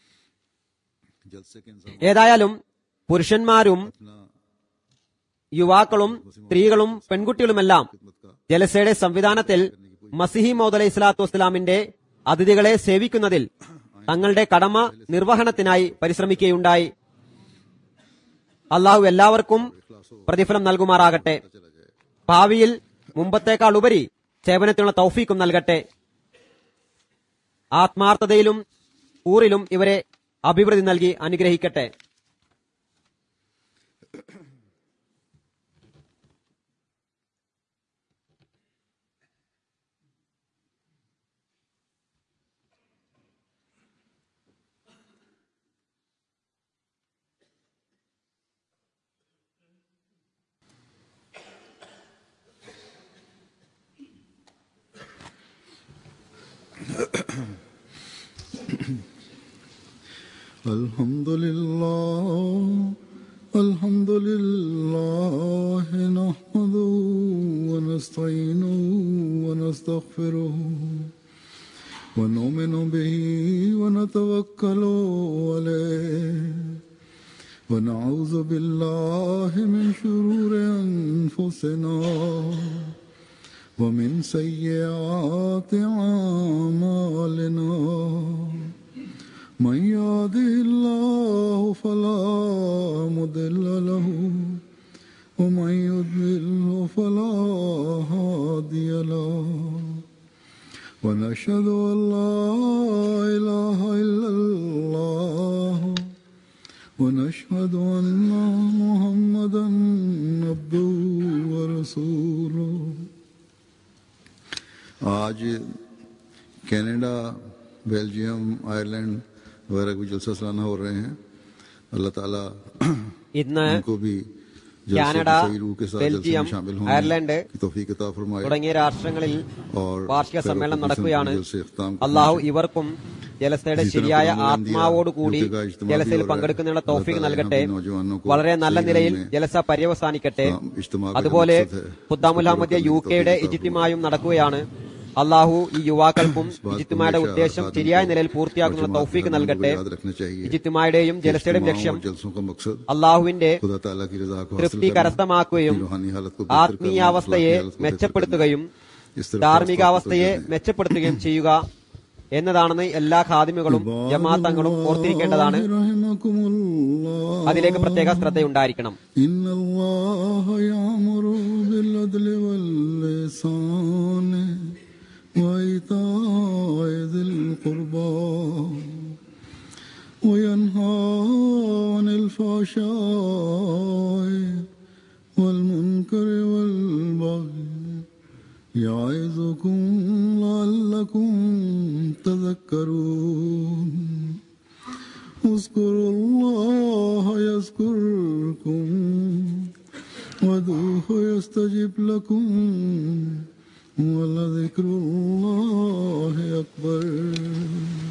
Speaker 2: जलसे के इंसान
Speaker 3: ഏതായാലും പുരുഷന്മാരും
Speaker 2: अपना
Speaker 3: യുവാക്കളും സ്ത്രീകളും പെൺകുട്ടികളുമെല്ലാം
Speaker 2: खिदमत का
Speaker 3: ജലസയുടെ സംവിധാനത്തിൽ മസിഹി മൗദ് അലൈഹി സ്വലാത്തു വസ്സലാമിന്റെ അതിഥികളെ സേവിക്കുന്നതിൽ തങ്ങളുടെ കടമ നിർവഹണത്തിനായി പരിശ്രമിക്കുകയുണ്ടായി അള്ളാഹു എല്ലാവർക്കും പ്രതിഫലം നൽകുമാറാകട്ടെ ഭാവിയിൽ മുമ്പത്തേക്കാൾ ഉപരി സേവനത്തിനുള്ള തൗഫീക്കും നൽകട്ടെ ആത്മാർത്ഥതയിലും ഊറിലും ഇവരെ അഭിവൃദ്ധി നൽകി അനുഗ്രഹിക്കട്ടെ
Speaker 2: الحمد لله الحمد لله نحمده ونستعينه ونستغفره ونؤمن به ونتوكل عليه ونعوذ بالله من شرور أنفسنا ومن سيئات أعمالنا من يهده الله فلا مضل له ومن يضلل فلا هادي له ونشهد ان لا اله الا الله ونشهد ان محمدا عبده ورسوله आज कनाडा बेल्जियम आयरलैंड वगैरह भी जलसा सालाना हो रहे हैं अल्लाह ताला
Speaker 3: ഇന്ന്
Speaker 2: उनको भी जलसे
Speaker 3: കാനഡ,
Speaker 2: की सही रूह के साथ जलसे
Speaker 3: बेल्जियम,
Speaker 2: में शामिल
Speaker 3: आयरलैंड
Speaker 2: होने की तौफीक अता फरमाए
Speaker 3: തുടങ്ങിയ രാഷ്ട്രങ്ങളിൽ
Speaker 2: और
Speaker 3: വാർഷിക
Speaker 2: खैर
Speaker 3: സമ്മേളനം
Speaker 2: वफाकी
Speaker 3: നടക്കുകയാണ്
Speaker 2: जलसे इख्ताम को
Speaker 3: അള്ളാഹു ഇവർക്കും ജലസയുടെ
Speaker 2: ഇത്തരം
Speaker 3: ശരിയായ
Speaker 2: പ്രോഗ്രാം
Speaker 3: ആത്മാവോടുകൂടി
Speaker 2: ഇന്ത്യ, യുദ്ധ ഇജ്തിമാ
Speaker 3: ജലസയിൽ
Speaker 2: भी हो रहा है।
Speaker 3: പങ്കെടുക്കുന്നതിനുള്ള
Speaker 2: अल्लाह
Speaker 3: തോഫിക്ക്
Speaker 2: ताला
Speaker 3: നൽകട്ടെ
Speaker 2: यहाँ भी नौजवानों को
Speaker 3: വളരെ നല്ല
Speaker 2: सही
Speaker 3: നിലയിൽ
Speaker 2: राह में
Speaker 3: ജലസ പര്യവസാനിക്കട്ടെ
Speaker 2: इज्तिमा का जो
Speaker 3: അതുപോലെ
Speaker 2: मकसद है,
Speaker 3: ഖുദ്ദാമുല്ലാമദ്യ
Speaker 2: उसको
Speaker 3: യു
Speaker 2: पूरा
Speaker 3: കെയുടെ
Speaker 2: करने की
Speaker 3: ഇജിത്തിമായും നടക്കുകയാണ് അള്ളാഹു ഈ യുവാക്കൾക്കും
Speaker 2: इस बात को
Speaker 3: ഇജിത്തിമായുടെ
Speaker 2: हमेशा
Speaker 3: ഉദ്ദേശം
Speaker 2: साधन
Speaker 3: ശരിയായ
Speaker 2: को
Speaker 3: നിലയിൽ
Speaker 2: और
Speaker 3: പൂർത്തിയാക്കുന്ന
Speaker 2: जमात के
Speaker 3: തൗഫീക്ക്
Speaker 2: रहनुमाओं को
Speaker 3: നൽകട്ടെ
Speaker 2: याद रखना चाहिए
Speaker 3: ഇജിത്തിമായുടെയും
Speaker 2: कि
Speaker 3: ജലസയുടെയും
Speaker 2: इज्तिमाओं
Speaker 3: ലക്ഷ്യം
Speaker 2: और जलसों का मकसद
Speaker 3: അള്ളാഹുവിന്റെ
Speaker 2: खुदा ताला की रजा को हासिल
Speaker 3: തൃപ്തി
Speaker 2: करना,
Speaker 3: കരസ്ഥമാക്കുകയും
Speaker 2: अपनी रूहानी हालत को बेहतर करना,
Speaker 3: ആത്മീയാവസ്ഥയെ
Speaker 2: अखलाकी हालत को बेहतर
Speaker 3: മെച്ചപ്പെടുത്തുകയും
Speaker 2: करना। इस तरफ
Speaker 3: ധാർമ്മികാവസ്ഥയെ
Speaker 2: खास तौर पर
Speaker 3: മെച്ചപ്പെടുത്തുകയും ചെയ്യുക എന്നതാണെന്ന് എല്ലാ ഖാദിമുകളും ജമാഅത്തങ്ങളും ഓർത്തിരിക്കേണ്ടതാണ്
Speaker 2: رحمكم الله
Speaker 3: അതിലേക്ക് പ്രത്യേക ശ്രദ്ധയുണ്ടായിരിക്കണം
Speaker 2: إن الله يأمر بالعدل واللسان وإيتاء ذي القربى وينهى عن الفحشاء والمنكر والبغي يعظكم لعلكم تذكرون اذكروا الله يذكركم وادعوه يستجب لكم ولذكر الله أكبر